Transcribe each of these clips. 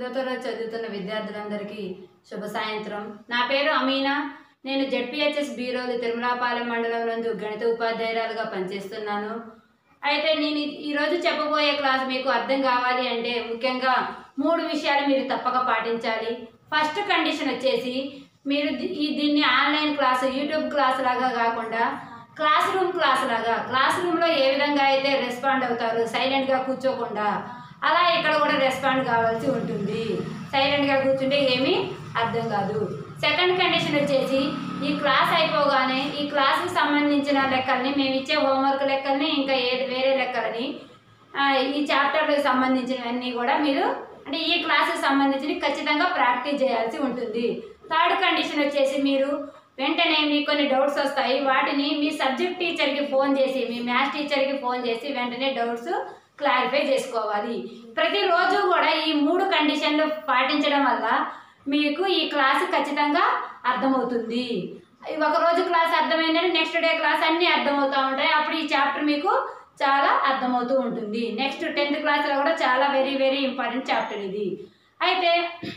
ఎనిమిదో తరగతి చదువుతున్న విద్యార్థులందరికీ శుభ సాయంత్రం నా పేరు అమీనా నేను జడ్పిహెచ్ఎస్ బీరోలు తిరుమలాపాలెం మండలం నందు గణిత ఉపాధ్యాయురాలుగా పనిచేస్తున్నాను అయితే నేను ఈ- ఈరోజు చెప్పబోయే క్లాస్ మీకు అర్థం కావాలి అంటే ముఖ్యంగా మూడు విషయాలు మీరు తప్పక పాటించాలి ఫస్ట్ కండిషన్ వచ్చేసి మీరు ది- ఈ దీన్ని ఆన్లైన్ క్లాస్ యూట్యూబ్ క్లాస్ లాగా కాకుండా క్లాస్ రూమ్ క్లాస్ లాగా క్లాస్ రూమ్లో ఏ విధంగా అయితే రెస్పాండ్ అవుతారు సైలెంట్గా కూర్చోకుండా అలా ఇక్కడ కూడా రెస్పాండ్ కావాల్సి ఉంటుంది సైలెంట్గా కూర్చుంటే ఏమీ అర్థం కాదు సెకండ్ కండిషన్ వచ్చేసి ఈ క్లాస్ అయిపోగానే ఈ క్లాస్కి సంబంధించిన లెక్కల్ని మేము ఇచ్చే హోంవర్క్ లెక్కల్ని ఇంకా ఏ వేరే లెక్కలని ఆ, ఈ చాప్టర్లకు సంబంధించినవన్నీ కూడా మీరు అంటే ఈ క్లాస్కి సంబంధించి ఖచ్చితంగా ప్రాక్టీస్ చేయాల్సి ఉంటుంది థర్డ్ కండిషన్ వచ్చేసి మీరు వెంటనే మీకు కొన్ని డౌట్స్ వస్తాయి వాటిని మీ సబ్జెక్ట్ టీచర్కి ఫోన్ చేసి మీ మ్యాథ్స్ టీచర్కి ఫోన్ చేసి వెంటనే డౌట్స్ క్లారిఫై చేసుకోవాలి ప్రతిరోజు కూడా ఈ మూడు కండిషన్లు పాటించడం వల్ల మీకు ఈ క్లాస్ ఖచ్చితంగా అర్థమవుతుంది ఒక రోజు క్లాస్ అర్థమైందంటే నెక్స్ట్ డే క్లాస్ అన్నీ అర్థమవుతూ ఉంటాయి అప్పుడు ఈ చాప్టర్ మీకు చాలా అర్థమవుతూ ఉంటుంది నెక్స్ట్ టెన్త్ క్లాస్లో కూడా చాలా వెరీ వెరీ ఇంపార్టెంట్ చాప్టర్ ఇది అయితే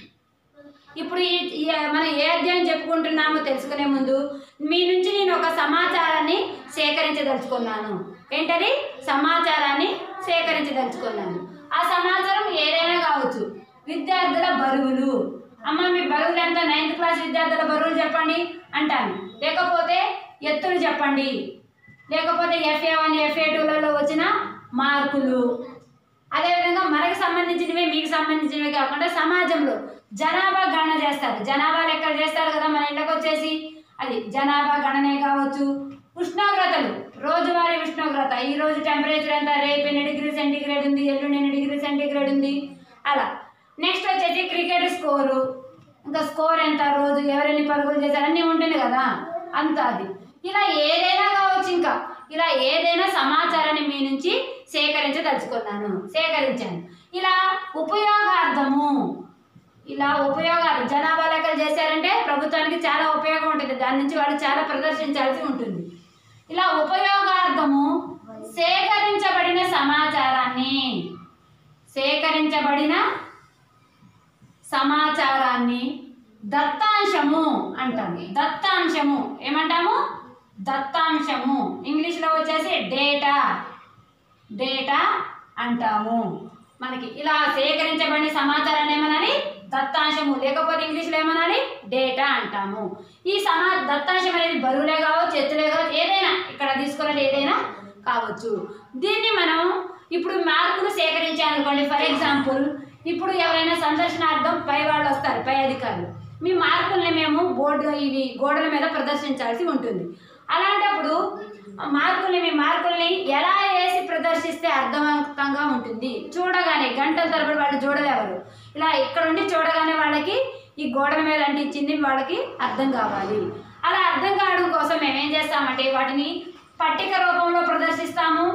ఇప్పుడు ఈ ఈ మనం ఏ అధ్యాయం చెప్పుకుంటున్నామో తెలుసుకునే ముందు మీ నుంచి నేను ఒక సమాచారాన్ని సేకరించదలుచుకున్నాను ఏంటది సమాచారాన్ని సేకరించదలుచుకున్నాను ఆ సమాచారం ఏదైనా కావచ్చు విద్యార్థుల బరువులు అమ్మ మీ బరువులు ఎంత నైన్త్ క్లాస్ విద్యార్థుల బరువులు చెప్పండి అంటాను లేకపోతే ఎత్తులు చెప్పండి లేకపోతే ఎఫ్ఏ వన్ ఎఫ్ఏ టూలలో వచ్చిన మార్కులు అదేవిధంగా మనకు సంబంధించినవి మీకు సంబంధించినవి కాకుండా సమాజంలో జనాభా గణన చేస్తారు జనాభా లెక్కలు చేస్తారు కదా మన ఇంట్లోకి వచ్చేసి అది జనాభా గణనే కావచ్చు ఉష్ణోగ్రతలు రోజువారీ ఉష్ణోగ్రత ఈ రోజు టెంపరేచర్ ఎంత రేపు ఎన్ని డిగ్రీ సెంటీగ్రేడ్ ఉంది ఎల్లుండి ఎన్ని డిగ్రీ సెంటీగ్రేడ్ ఉంది అలా నెక్స్ట్ వచ్చేసి క్రికెట్ స్కోరు ఇంకా స్కోర్ ఎంత రోజు ఎవరెన్ని పరుగులు చేశారు అన్నీ ఉంటుంది కదా అంత అది ఇలా ఏదైనా కావచ్చు ఇంకా ఇలా ఏదైనా సమాచారాన్ని మీ నుంచి సేకరించదలుచుకున్నాను సేకరించాను ఇలా ఉపయోగార్థము ఇలా ఉపయోగాలు జనాభా లెక్కలు చేశారంటే ప్రభుత్వానికి చాలా ఉపయోగం ఉంటుంది దాని నుంచి వాళ్ళు చాలా ప్రదర్శించాల్సి ఉంటుంది ఇలా ఉపయోగార్థము సేకరించబడిన సమాచారాన్ని సేకరించబడిన సమాచారాన్ని దత్తాంశము అంటాము దత్తాంశము ఏమంటాము దత్తాంశము ఇంగ్లీష్లో వచ్చేసి డేటా డేటా అంటాము మనకి ఇలా సేకరించబడిన సమాచారాన్ని ఏమనాలి దత్తాంశము లేకపోతే ఇంగ్లీష్లో ఏమనాలి డేటా అంటాము ఈ సమా దత్తాంశం అనేది బరువులే కావచ్చు ఎత్తులే కావచ్చు ఏదైనా ఇక్కడ తీసుకున్నది ఏదైనా కావచ్చు దీన్ని మనం ఇప్పుడు మార్కులు సేకరించాలనుకోండి ఫర్ ఎగ్జాంపుల్ ఇప్పుడు ఎవరైనా సందర్శనార్థం పై వాళ్ళు వస్తారు పై అధికారులు మీ మార్కుల్ని మేము బోర్డు ఇవి గోడల మీద ప్రదర్శించాల్సి ఉంటుంది అలాంటప్పుడు ఆ మార్కుల్ని మీ మార్కుల్ని ఎలా వేసి ప్రదర్శిస్తే అర్థవంతంగా ఉంటుంది చూడగానే గంటల తరబడి వాళ్ళు చూడలేవరు ఇలా ఇక్కడ ఉండి చూడగానే వాళ్ళకి ఈ గోడల మీద అంటించింది వాళ్ళకి అర్థం కావాలి అలా అర్థం కావడం కోసం మేము ఏం చేస్తామంటే వాటిని పట్టిక రూపంలో ప్రదర్శిస్తాము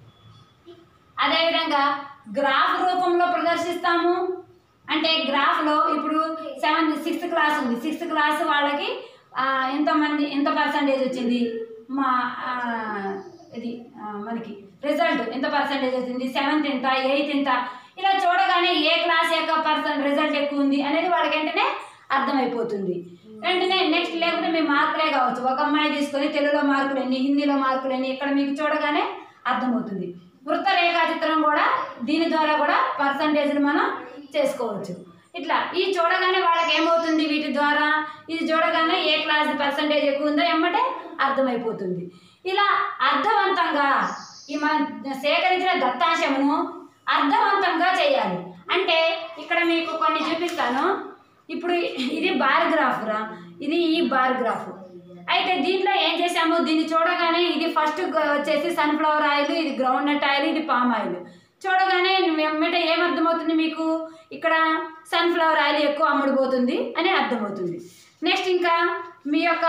అదేవిధంగా గ్రాఫ్ రూపంలో ప్రదర్శిస్తాము అంటే గ్రాఫ్లో ఇప్పుడు సెవెంత్ సిక్స్త్ క్లాస్ ఉంది సిక్స్త్ క్లాస్ వాళ్ళకి ఆ, ఎంతమంది ఎంత పర్సంటేజ్ వచ్చింది మా ఆ, ఇది ఆ, మనకి రిజల్ట్ ఎంత పర్సంటేజ్ వచ్చింది సెవెంత్ ఎంత ఎయిత్ ఎంత ఇలా చూడగానే ఏ క్లాస్ యొక్క పర్సన్ రిజల్ట్ ఎక్కువ ఉంది అనేది వాళ్ళకి వెంటనే అర్థమైపోతుంది వెంటనే నెక్స్ట్ లేకపోతే మీ మార్కులే కావచ్చు ఒక అమ్మాయి తీసుకొని తెలుగులో మార్కులు ఎన్ని హిందీలో మార్కులు ఎన్ని ఇక్కడ మీకు చూడగానే అర్థమవుతుంది వృత్త రేఖాచిత్రం కూడా దీని ద్వారా కూడా పర్సంటేజ్లు మనం చేసుకోవచ్చు ఇట్లా ఈ చూడగానే వాళ్ళకి ఏమవుతుంది వీటి ద్వారా ఇది చూడగానే ఏ క్లాస్ పర్సంటేజ్ ఎక్కువ ఉందో ఎమ్మటే అర్థమైపోతుంది ఇలా అర్థవంతంగా ఈ మనం సేకరించిన దత్తాంశమును అర్థవంతంగా చేయాలి అంటే ఇక్కడ మీకు కొన్ని చూపిస్తాను ఇప్పుడు ఇది బార్ గ్రాఫ్ రా ఇది ఈ బార్ గ్రాఫ్ అయితే దీంట్లో ఏం చేసాము దీన్ని చూడగానే ఇది ఫస్ట్ వచ్చేసి సన్ఫ్లవర్ ఆయిల్ ఇది గ్రౌండ్ నట్ ఆయిల్ ఇది పామ్ ఆయిల్ చూడగానే వెంబట ఏమర్థమవుతుంది మీకు ఇక్కడ సన్ఫ్లవర్ ఆయిల్ ఎక్కువ అమ్ముడుపోతుంది అని అర్థమవుతుంది నెక్స్ట్ ఇంకా మీ యొక్క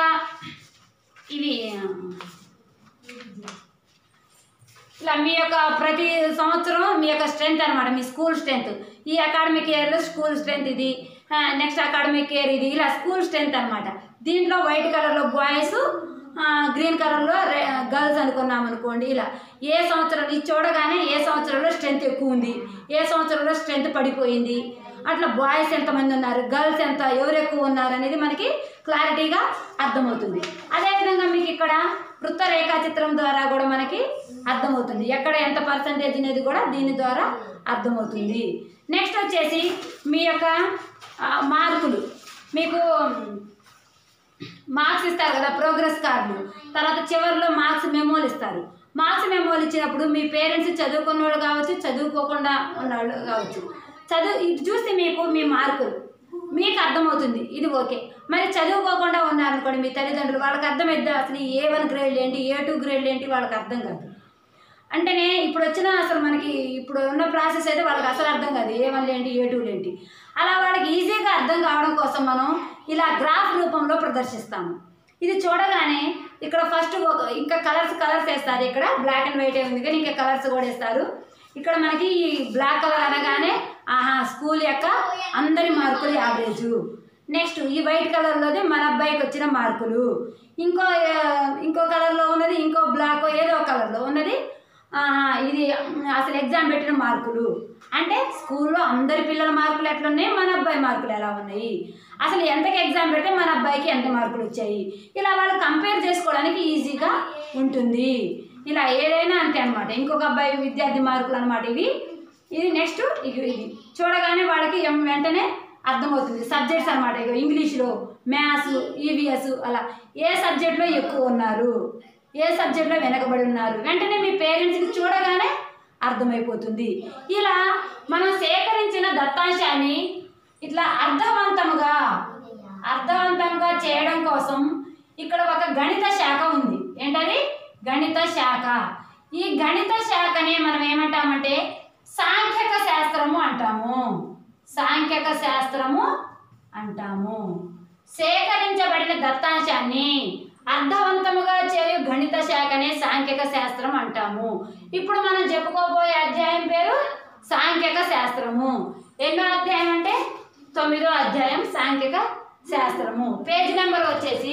ఇవి ఇలా మీ యొక్క ప్రతి సంవత్సరం మీ యొక్క స్ట్రెంత్ అనమాట మీ స్కూల్ స్ట్రెంత్ ఈ అకాడమిక్ ఇయర్లో స్కూల్ స్ట్రెంత్ ఇది నెక్స్ట్ అకాడమిక్ ఇయర్ ఇది ఇలా స్కూల్ స్ట్రెంత్ అనమాట దీంట్లో వైట్ కలర్లో బాయ్స్ గ్రీన్ కలర్లో గర్ల్స్ అనుకున్నాం అనుకోండి ఇలా ఏ సంవత్సరం ఇది చూడగానే ఏ సంవత్సరంలో స్ట్రెంత్ ఎక్కువ ఉంది ఏ సంవత్సరంలో స్ట్రెంత్ పడిపోయింది అట్లా బాయ్స్ ఎంతమంది ఉన్నారు గర్ల్స్ ఎంత ఎవరు ఎక్కువ ఉన్నారు అనేది మనకి క్లారిటీగా అర్థమవుతుంది అదేవిధంగా మీకు ఇక్కడ వృత్త రేఖా చిత్రం ద్వారా కూడా మనకి అర్థమవుతుంది ఎక్కడ ఎంత పర్సంటేజ్ అనేది కూడా దీని ద్వారా అర్థమవుతుంది నెక్స్ట్ వచ్చేసి మీ యొక్క ఆ, మార్కులు మీకు మార్క్స్ ఇస్తారు కదా ప్రోగ్రెస్ కార్డులు తర్వాత చివరిలో మార్క్స్ మెమోలు ఇస్తారు మార్క్స్ మెమోలు ఇచ్చినప్పుడు మీ పేరెంట్స్ చదువుకున్న వాళ్ళు కావచ్చు చదువుకోకుండా ఉన్నవాళ్ళు కావచ్చు చదువు ఇది చూస్తే మీకు మీ మార్కులు మీకు అర్థమవుతుంది ఇది ఓకే మరి చదువుకోకుండా ఉన్నారనుకోండి మీ తల్లిదండ్రులు వాళ్ళకి అర్థమైద్దా అసలు ఏ వన్ గ్రేడ్ ఏంటి ఏ టూ గ్రేడ్ ఏంటి వాళ్ళకి అర్థం కాదు అంటేనే ఇప్పుడు వచ్చిన అసలు మనకి ఇప్పుడు ఉన్న ప్రాసెస్ అయితే వాళ్ళకి అసలు అర్థం కాదు ఏ వన్ ఏంటి ఏ టూ ఏంటి అలా వాళ్ళకి ఈజీగా అర్థం కావడం కోసం మనం ఇలా గ్రాఫ్ రూపంలో ప్రదర్శిస్తాము ఇది చూడగానే ఇక్కడ ఫస్ట్ ఒక ఇంకా కలర్స్ కలర్స్ వేస్తారు ఇక్కడ బ్లాక్ అండ్ వైట్ ఉంది కానీ ఇంకా కలర్స్ కూడా వేస్తారు ఇక్కడ మనకి ఈ బ్లాక్ కలర్ అనగానే ఆహా స్కూల్ యొక్క అందరి మార్కులు యావరేజు నెక్స్ట్ ఈ వైట్ కలర్లోది మన అబ్బాయికి వచ్చిన మార్కులు ఇంకో ఆ, ఇంకో కలర్లో ఉన్నది ఇంకో బ్లాక్ ఏదో ఒక కలర్లో ఉన్నది ఆహా, ఇది అసలు ఎగ్జామ్ పెట్టిన మార్కులు అంటే స్కూల్లో అందరి పిల్లల మార్కులు ఎట్లున్నాయి మన అబ్బాయి మార్కులు ఎలా ఉన్నాయి అసలు ఎంతకి ఎగ్జామ్ పెడితే మన అబ్బాయికి ఎంత మార్కులు వచ్చాయి ఇలా వాళ్ళు కంపేర్ చేసుకోవడానికి ఈజీగా ఉంటుంది ఇలా ఏదైనా అంతే అనమాట ఇంకొక అబ్బాయి విద్యార్థి మార్కులు అనమాట ఇవి ఇది నెక్స్ట్ ఇది ఇది చూడగానే వాళ్ళకి ఎం- వెంటనే అర్థమవుతుంది సబ్జెక్ట్స్ అనమాట ఇక ఇంగ్లీష్లో మ్యాథ్స్ ఈవీఎస్ అలా ఏ సబ్జెక్ట్లో ఎక్కువ ఉన్నారు ఏ సబ్జెక్ట్లో వెనకబడి ఉన్నారు వెంటనే మీ పేరెంట్స్కి చూడగానే అర్థమైపోతుంది ఇలా మనం సేకరించిన దత్తాంశాన్ని ఇట్లా అర్థవంతముగా అర్థవంతంగా చేయడం కోసం ఇక్కడ ఒక గణిత శాఖ ఉంది ఏంటది గణిత శాఖ ఈ గణిత శాఖని మనం ఏమంటామంటే సాంఖ్యక శాస్త్రము అంటాము సాంఖ్యక శాస్త్రము అంటాము సేకరించబడిన దత్తాంశాన్ని అర్థవంతముగా చేయు గణిత శాఖనే సాంఖ్యక శాస్త్రం అంటాము ఇప్పుడు మనం చెప్పుకోబోయే అధ్యాయం పేరు సాంఖ్యక శాస్త్రము ఎన్నో అధ్యాయం అంటే తొమ్మిదో అధ్యాయం సాంఖ్యక శాస్త్రము పేజ్ నెంబర్ వచ్చేసి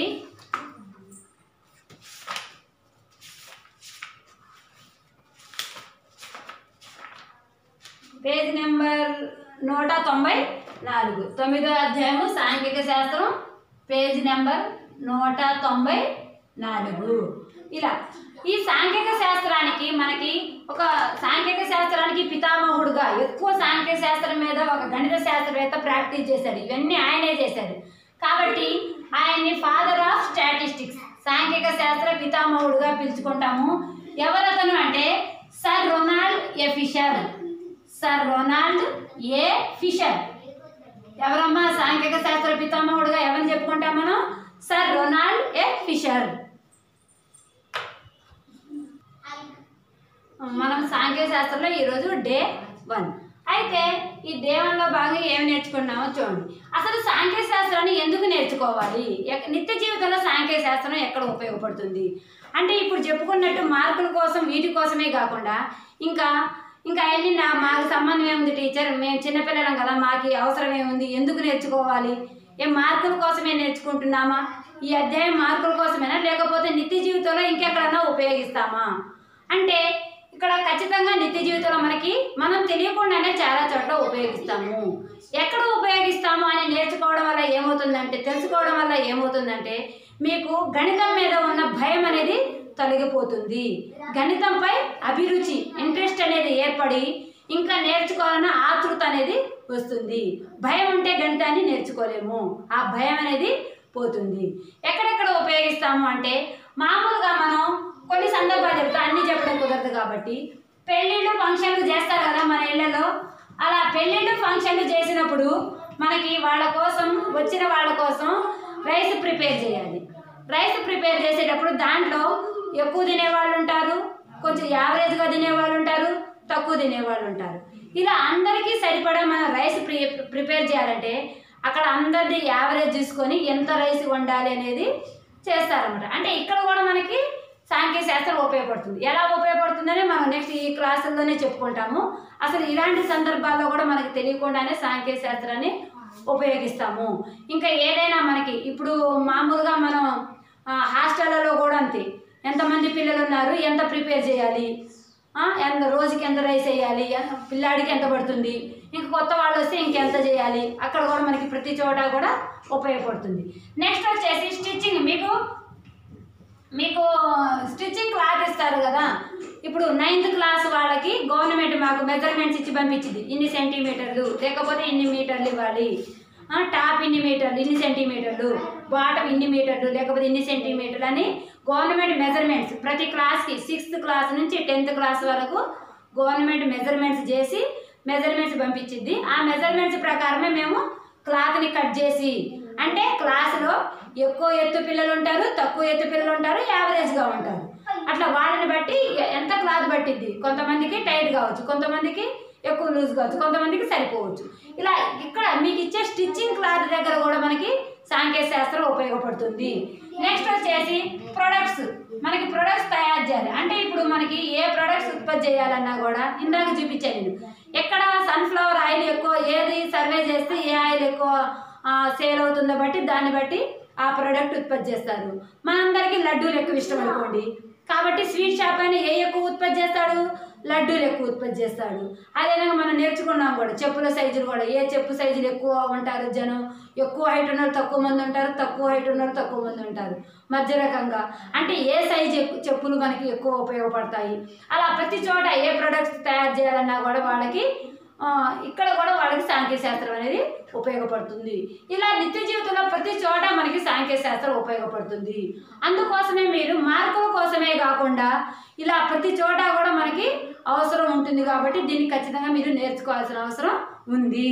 పేజ్ నెంబర్ నూట తొంభై నాలుగు తొమ్మిదో అధ్యాయము సాంఘిక శాస్త్రం పేజ్ నెంబర్ నూట తొంభై నాలుగు ఇలా ఈ సాంఘిక శాస్త్రానికి మనకి ఒక సాంఘిక శాస్త్రానికి పితామహుడుగా ఎక్కువ సాంఘిక శాస్త్రం మీద ఒక గణిత శాస్త్రవేత్త ప్రాక్టీస్ చేశాడు ఇవన్నీ ఆయనే చేశాడు కాబట్టి ఆయన్ని ఫాదర్ ఆఫ్ స్టాటిస్టిక్స్ సాంఘిక శాస్త్ర పితామహుడుగా పిలుచుకుంటాము ఎవరతను అంటే sir Ronald A Fisher sir Ronald A Fisher ఎవరమ్మా సాంఘిక శాస్త్ర పితామహుడుగా ఎవరిని చెప్పుకుంటాం మనం సర్ రొనాల్డ్ ఏ ఫిషర్ మనం సాంఘిక శాస్త్రంలో ఈరోజు డే వన్ అయితే ఈ డే వన్లో భాగంగా ఏమి నేర్చుకున్నామో చూడండి అసలు సాంఘిక శాస్త్రాన్ని ఎందుకు నేర్చుకోవాలి ఎక్- నిత్య జీవితంలో సాంఘిక శాస్త్రం ఎక్కడ ఉపయోగపడుతుంది అంటే ఇప్పుడు చెప్పుకున్నట్టు మార్కుల కోసం వీటి కోసమే కాకుండా ఇంకా ఇంకా వెళ్ళి నా మాకు సంబంధం ఏముంది టీచర్ మేము చిన్నపిల్లలం కదా మాకు ఈ అవసరం ఏముంది ఎందుకు నేర్చుకోవాలి ఏ మార్కుల కోసమే నేర్చుకుంటున్నామా ఈ అధ్యాయం మార్కుల కోసమేనా లేకపోతే నిత్య జీవితంలో ఇంకెక్కడన్నా ఉపయోగిస్తామా అంటే ఇక్కడ ఖచ్చితంగా నిత్య జీవితంలో మనకి మనం తెలియకుండానే చాలా చోట్ల ఉపయోగిస్తాము ఎక్కడ ఉపయోగిస్తాము అని నేర్చుకోవడం వల్ల ఏమవుతుందంటే తెలుసుకోవడం వల్ల ఏమవుతుందంటే మీకు గణితం మీద ఉన్న భయం అనేది తొలగిపోతుంది గణితంపై అభిరుచి ఇంట్రెస్ట్ అనేది ఏర్పడి ఇంకా నేర్చుకోవాలన్న ఆతృత అనేది వస్తుంది భయం ఉంటే గణితాన్ని నేర్చుకోలేము ఆ భయం అనేది పోతుంది ఎక్కడెక్కడ ఉపయోగిస్తాము అంటే మామూలుగా మనం కొన్ని సందర్భాలు చెప్తా అన్ని చెప్పడం కుదరదు కాబట్టి పెళ్ళిళ్ళు ఫంక్షన్లు చేస్తారు కదా మన ఇళ్ళలో అలా పెళ్ళిళ్ళు ఫంక్షన్లు చేసినప్పుడు మనకి వాళ్ళ కోసం వచ్చిన వాళ్ళ కోసం రైస్ ప్రిపేర్ చేయాలి రైస్ ప్రిపేర్ చేసేటప్పుడు దాంట్లో ఎక్కువ తినేవాళ్ళు ఉంటారు కొంచెం యావరేజ్గా తినేవాళ్ళు ఉంటారు తక్కువ తినేవాళ్ళు ఉంటారు ఇలా అందరికీ సరిపడా మనం రైస్ ప్రి ప్రిపేర్ చేయాలంటే అక్కడ అందరిది యావరేజ్ చూసుకొని ఎంత రైస్ వండాలి అనేది చేస్తారన్నమాట అంటే ఇక్కడ కూడా మనకి సాంఘిక శాస్త్రం ఉపయోగపడుతుంది ఎలా ఉపయోగపడుతుందని మనం నెక్స్ట్ ఈ క్లాసుల్లోనే చెప్పుకుంటాము అసలు ఇలాంటి సందర్భాల్లో కూడా మనకి తెలియకుండానే సాంఘిక శాస్త్రాన్ని ఉపయోగిస్తాము ఇంకా ఏదైనా మనకి ఇప్పుడు మామూలుగా మనం ఆ, హాస్టళ్లలో కూడా అంతే ఎంతమంది పిల్లలు ఉన్నారు ఎంత ప్రిపేర్ చేయాలి ఆ, ఎంత రోజుకి ఎంత రైస్ వేయాలి ఎంత- పిల్లాడికి ఎంత పడుతుంది ఇంక కొత్త వాళ్ళు వస్తే ఇంకెంత చేయాలి అక్కడ కూడా మనకి ప్రతి చోట కూడా ఉపయోగపడుతుంది నెక్స్ట్ వచ్చేసి స్టిచ్చింగ్ మీకు మీకు స్టిచ్చింగ్ క్లాత్ ఇస్తారు కదా ఇప్పుడు నైన్త్ క్లాస్ వాళ్ళకి గవర్నమెంట్ మాకు మెజర్మెంట్స్ ఇచ్చి పంపించింది ఇన్ని సెంటీమీటర్లు లేకపోతే ఇన్ని మీటర్లు ఇవ్వాలి ఆ, టాప్ ఇన్ని మీటర్లు ఇన్ని సెంటీమీటర్లు బాటమ్ ఇన్ని మీటర్లు లేకపోతే ఇన్ని సెంటీమీటర్లు అని గవర్నమెంట్ మెజర్మెంట్స్ ప్రతి క్లాస్కి సిక్స్త్ క్లాస్ నుంచి టెన్త్ క్లాస్ వరకు గవర్నమెంట్ మెజర్మెంట్స్ చేసి మెజర్మెంట్స్ పంపించింది ఆ మెజర్మెంట్స్ ప్రకారమే మేము క్లాత్ని కట్ చేసి అంటే క్లాసులో ఎక్కువ ఎత్తు పిల్లలు ఉంటారు తక్కువ ఎత్తు పిల్లలు ఉంటారు యావరేజ్గా ఉంటారు అట్లా వాళ్ళని బట్టి ఎ- ఎంత క్లాత్ పట్టిద్ది కొంతమందికి టైట్ కావచ్చు కొంతమందికి ఎక్కువ లూజ్ కావచ్చు కొంతమందికి సరిపోవచ్చు ఇలా ఇక్కడ మీకు ఇచ్చే స్టిచ్చింగ్ క్లాత్ దగ్గర కూడా మనకి సాంకేతిక శాస్త్రం ఉపయోగపడుతుంది నెక్స్ట్ వచ్చేసి ప్రొడక్ట్స్ మనకి ప్రొడక్ట్స్ తయారు చేయాలి అంటే ఇప్పుడు మనకి ఏ ప్రొడక్ట్స్ ఉత్పత్తి చేయాలన్నా కూడా ఇందాక చూపించాను నేను ఎక్కడ సన్ఫ్లవర్ ఆయిల్ ఎక్కువ ఏది సర్వే చేస్తే ఏ ఆయిల్ ఎక్కువ సేల్ అవుతుందో బట్టి దాన్ని బట్టి ఆ ప్రోడక్ట్ ఉత్పత్తి చేస్తారు మనందరికీ లడ్డూలు ఎక్కువ ఇష్టం అనుకోండి కాబట్టి స్వీట్ షాప్ అయినా ఏ ఎక్కువ ఉత్పత్తి చేస్తాడు లడ్డూలు ఎక్కువ ఉత్పత్తి చేస్తాడు అదేవిధంగా మనం నేర్చుకున్నాం కూడా చెప్పుల సైజులు కూడా ఏ చెప్పు సైజులు ఎక్కువ ఉంటారు జనం ఎక్కువ హైట్ ఉన్న వాళ్ళు తక్కువ మంది ఉంటారు తక్కువ హైట్ ఉన్న వాళ్ళు తక్కువ మంది ఉంటారు మధ్య రకంగా అంటే ఏ సైజు ఎక్కు- చెప్పులు మనకి ఎక్కువ ఉపయోగపడతాయి అలా ప్రతి చోట ఏ ప్రొడక్ట్స్ తయారు చేయాలన్నా కూడా వాళ్ళకి ఆ, ఇక్కడ కూడా వాళ్ళకి సాంకేతిక శాస్త్రం అనేది ఉపయోగపడుతుంది ఇలా నిత్య జీవితంలో ప్రతి చోట మనకి సాంకేతిక శాస్త్రం ఉపయోగపడుతుంది అందుకోసమే మీరు మార్కుల కోసమే కాకుండా ఇలా ప్రతి చోట కూడా మనకి అవసరం ఉంటుంది కాబట్టి దీన్ని ఖచ్చితంగా మీరు నేర్చుకోవాల్సిన అవసరం ఉంది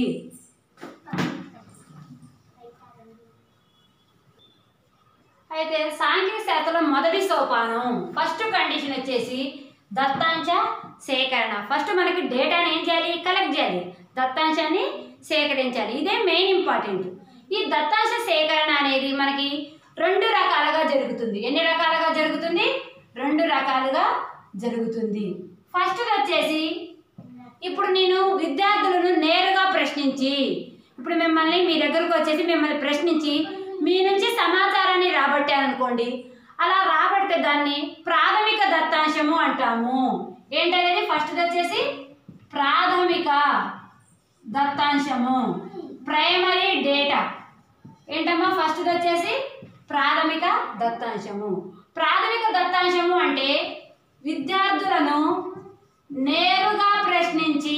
అయితే సాంఘిక శాస్త్రంలో మొదటి సోపానం ఫస్ట్ కండిషన్ వచ్చేసి దత్తాంశ సేకరణ ఫస్ట్ మనకి డేటాని ఏం చేయాలి కలెక్ట్ చేయాలి దత్తాంశాన్ని సేకరించాలి ఇదే మెయిన్ ఇంపార్టెంట్ ఈ దత్తాంశ సేకరణ అనేది మనకి రెండు రకాలుగా జరుగుతుంది ఎన్ని రకాలుగా జరుగుతుంది రెండు రకాలుగా జరుగుతుంది ఫస్ట్ వచ్చేసి ఇప్పుడు నేను విద్యార్థులను నేరుగా ప్రశ్నించి ఇప్పుడు మిమ్మల్ని మీ దగ్గరకు వచ్చేసి మిమ్మల్ని ప్రశ్నించి మీ నుంచి సమాచారాన్ని రాబట్టాననుకోండి అలా రాబడితే దాన్ని ప్రాథమిక దత్తాంశము అంటాము ఏంటనేది ఫస్ట్ వచ్చేసి ప్రాథమిక దత్తాంశము ప్రైమరీ డేటా ఏంటమ్మా ఫస్ట్ వచ్చేసి ప్రాథమిక దత్తాంశము ప్రాథమిక దత్తాంశము అంటే విద్యార్థులను నేరుగా ప్రశ్నించి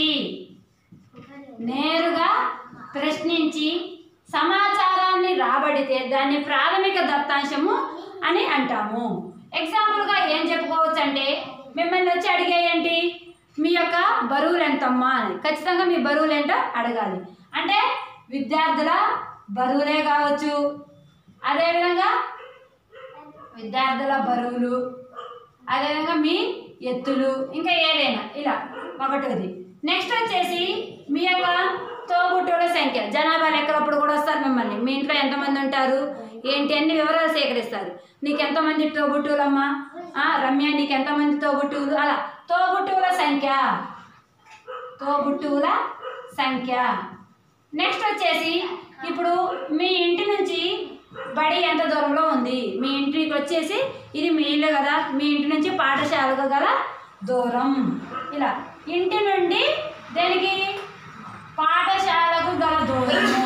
నేరుగా ప్రశ్నించి సమాచారాన్ని రాబడితే దాన్ని ప్రాథమిక దత్తాంశము అని అంటాము ఎగ్జాంపుల్గా ఏం చెప్పుకోవచ్చు అంటే మిమ్మల్ని వచ్చి అడిగేయండి మీ యొక్క బరువులు ఎంతమ్మా అని ఖచ్చితంగా మీ బరువులు ఏంటో అడగాలి అంటే విద్యార్థుల బరువులే కావచ్చు అదేవిధంగా విద్యార్థుల బరువులు అదేవిధంగా మీ ఎత్తులు ఇంకా ఏదైనా ఇలా ఒకటోది నెక్స్ట్ వచ్చేసి మీ యొక్క తోబుట్టువుల సంఖ్య జనాభా లెక్కలప్పుడు కూడా వస్తారు మిమ్మల్ని మీ ఇంట్లో ఎంతమంది ఉంటారు ఏంటి అన్ని వివరాలు సేకరిస్తారు నీకు ఎంతమంది తోబుట్టువులమ్మా ఆ, రమ్య నీకు ఎంతమంది తోబుట్టువులు అలా తోబుట్టువుల సంఖ్య తోబుట్టువుల సంఖ్య నెక్స్ట్ వచ్చేసి ఇప్పుడు మీ ఇంటి నుంచి బడి ఎంత దూరంలో ఉంది మీ ఇంటికి వచ్చేసి ఇది మీ ఇల్లు కదా మీ ఇంటి నుంచి పాఠశాలకు గల దూరం ఇలా ఇంటి నుండి దేనికి పాఠశాలకు గల దూరము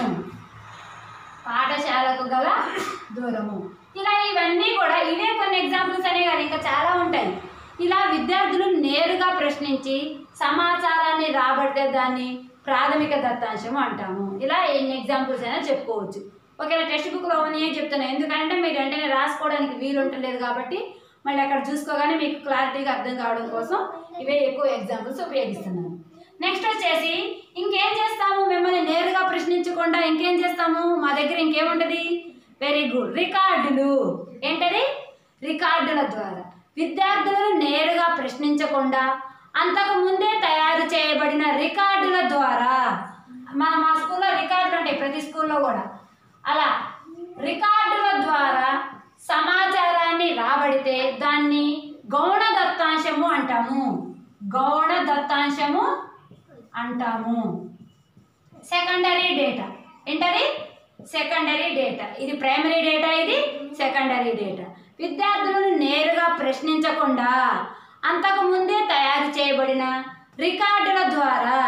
పాఠశాలకు గల దూరము ఇలా ఇవన్నీ కూడా ఇవే కొన్ని ఎగ్జాంపుల్స్ అనే కాదు ఇంకా చాలా ఉంటాయి ఇలా విద్యార్థులు నేరుగా ప్రశ్నించి సమాచారాన్ని రాబడితే దాన్ని ప్రాథమిక దత్తాంశం అంటాము ఇలా ఎన్ని ఎగ్జాంపుల్స్ అయినా చెప్పుకోవచ్చు ఒకవేళ టెక్స్ట్ బుక్లో ఉన్నాయే చెప్తున్నాను ఎందుకంటే మీరు వెంటనే రాసుకోవడానికి వీలు ఉండలేదు కాబట్టి మళ్ళీ అక్కడ చూసుకోగానే మీకు క్లారిటీగా అర్థం కావడం కోసం ఇవే ఎక్కువ ఎగ్జాంపుల్స్ ఉపయోగిస్తున్నాను నెక్స్ట్ వచ్చేసి ఇంకేం చేస్తాము మిమ్మల్ని నేరుగా ప్రశ్నించకుండా ఇంకేం చేస్తాము మా దగ్గర ఇంకేముంటది వెరీ గుడ్ రికార్డులు ఏంటది రికార్డుల ద్వారా విద్యార్థులను నేరుగా ప్రశ్నించకుండా అంతకు ముందే తయారు చేయబడిన రికార్డుల ద్వారా మన మా స్కూల్లో రికార్డులు ఉంటాయి ప్రతి స్కూల్లో కూడా అలా రికార్డుల ద్వారా సమాచారాన్ని రాబడితే దాన్ని గౌణ దత్తాంశము అంటాము గౌణ దత్తాంశము అంటాము సెకండరీ డేటా ఏంటది సెకండరీ డేటా ఇది ప్రైమరీ డేటా ఇది సెకండరీ డేటా విద్యార్థులను నేరుగా ప్రశ్నించకుండా అంతకు ముందే తయారు చేయబడిన రికార్డుల ద్వారా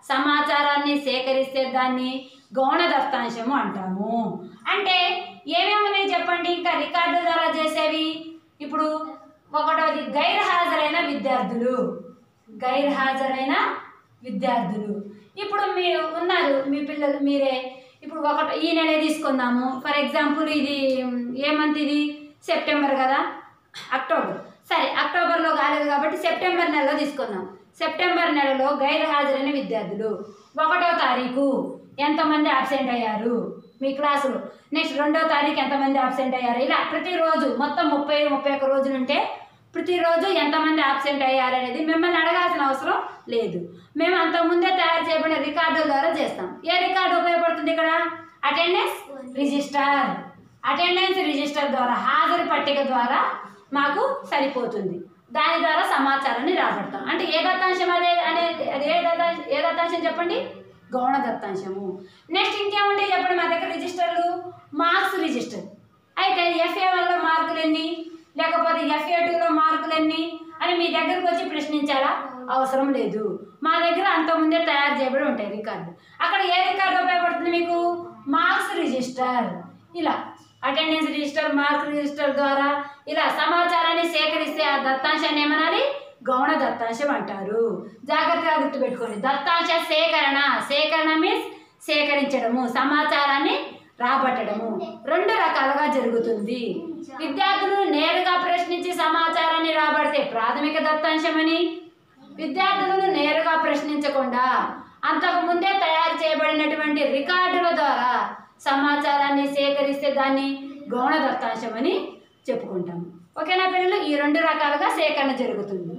సమాచారాన్ని సేకరిస్తే దాన్ని గౌణ దత్తాంశము అంటాము అంటే ఏమేమి ఉన్నాయి చెప్పండి ఇంకా రికార్డు ద్వారా చేసేవి ఇప్పుడు ఒకటోది గైర్హాజరైన విద్యార్థులు గైర్హాజరైన విద్యార్థులు ఇప్పుడు మీరు ఉన్నారు మీ పిల్లలు మీరే ఇప్పుడు ఒకటి ఈ నెల తీసుకుందాము ఫర్ ఎగ్జాంపుల్ ఇది ఉమ్, ఏ మంత్ ఇది సెప్టెంబర్ కదా అక్టోబర్ సరే అక్టోబర్లో కాలేదు కాబట్టి సెప్టెంబర్ నెలలో తీసుకుందాం సెప్టెంబర్ నెలలో గైర్హాజరైన విద్యార్థులు ఒకటో తారీఖు ఎంతమంది అబ్సెంట్ అయ్యారు మీ క్లాసులో నెక్స్ట్ రెండో తారీఖు ఎంతమంది అబ్సెంట్ అయ్యారు ఇలా ప్రతిరోజు మొత్తం ముప్పై ముప్పై ఒక్క రోజులు ఉంటే ప్రతిరోజు ఎంతమంది అబ్సెంట్ అయ్యారు అనేది మిమ్మల్ని అడగాల్సిన అవసరం లేదు మేము అంతకుముందే తయారు చేయబడిన రికార్డుల ద్వారా చేస్తాం ఏ రికార్డు ఉపయోగపడుతుంది ఇక్కడ అటెండెన్స్ రిజిస్టర్ అటెండెన్స్ రిజిస్టర్ ద్వారా హాజరు పట్టిక ద్వారా మాకు సరిపోతుంది దాని ద్వారా సమాచారాన్ని రాబడతాం అంటే ఏ దత్తాంశం అదే అనేది అది ఏ దత్తాంశం ఏ దత్తాంశం చెప్పండి గౌణ దత్తాంశము నెక్స్ట్ ఇంకేముంటాయి చెప్పండి మా దగ్గర రిజిస్టర్లు మార్క్స్ రిజిస్టర్ అయితే ఎఫ్ఏ వన్లో మార్కులు ఎన్ని లేకపోతే ఎఫ్ఏ టూలో మార్కులు ఎన్ని అని మీ దగ్గరకు వచ్చి ప్రశ్నించాలా అవసరం లేదు మా దగ్గర అంతకుముందే తయారు చేయబడి ఉంటాయి రికార్డు అక్కడ ఏ రికార్డు ఉపయోగపడుతుంది మీకు మార్క్స్ రిజిస్టర్ ఇలా అటెండెన్స్ రిజిస్టర్ మార్క్ రిజిస్టర్ ద్వారా ఇలా సమాచారాన్ని సేకరిస్తే ఆ దత్తాంశాన్ని ఏమనాలి గౌణ దత్తాంశం అంటారు జాగ్రత్తగా గుర్తుపెట్టుకోండి దత్తాంశ సేకరణ సేకరణ మీన్స్ సేకరించడము సమాచారాన్ని రాబట్టడము రెండు రకాలుగా జరుగుతుంది విద్యార్థులు నేరుగా ప్రశ్నించి సమాచారాన్ని రాబడితే ప్రాథమిక దత్తాంశమని విద్యార్థులను నేరుగా ప్రశ్నించకుండా అంతకు ముందే తయారు చేయబడినటువంటి రికార్డుల ద్వారా సమాచారాన్ని సేకరిస్తే దాన్ని గౌణ దత్తాంశం అని చెప్పుకుంటాము ఓకేనా పిల్లలు ఈ రెండు రకాలుగా సేకరణ జరుగుతుంది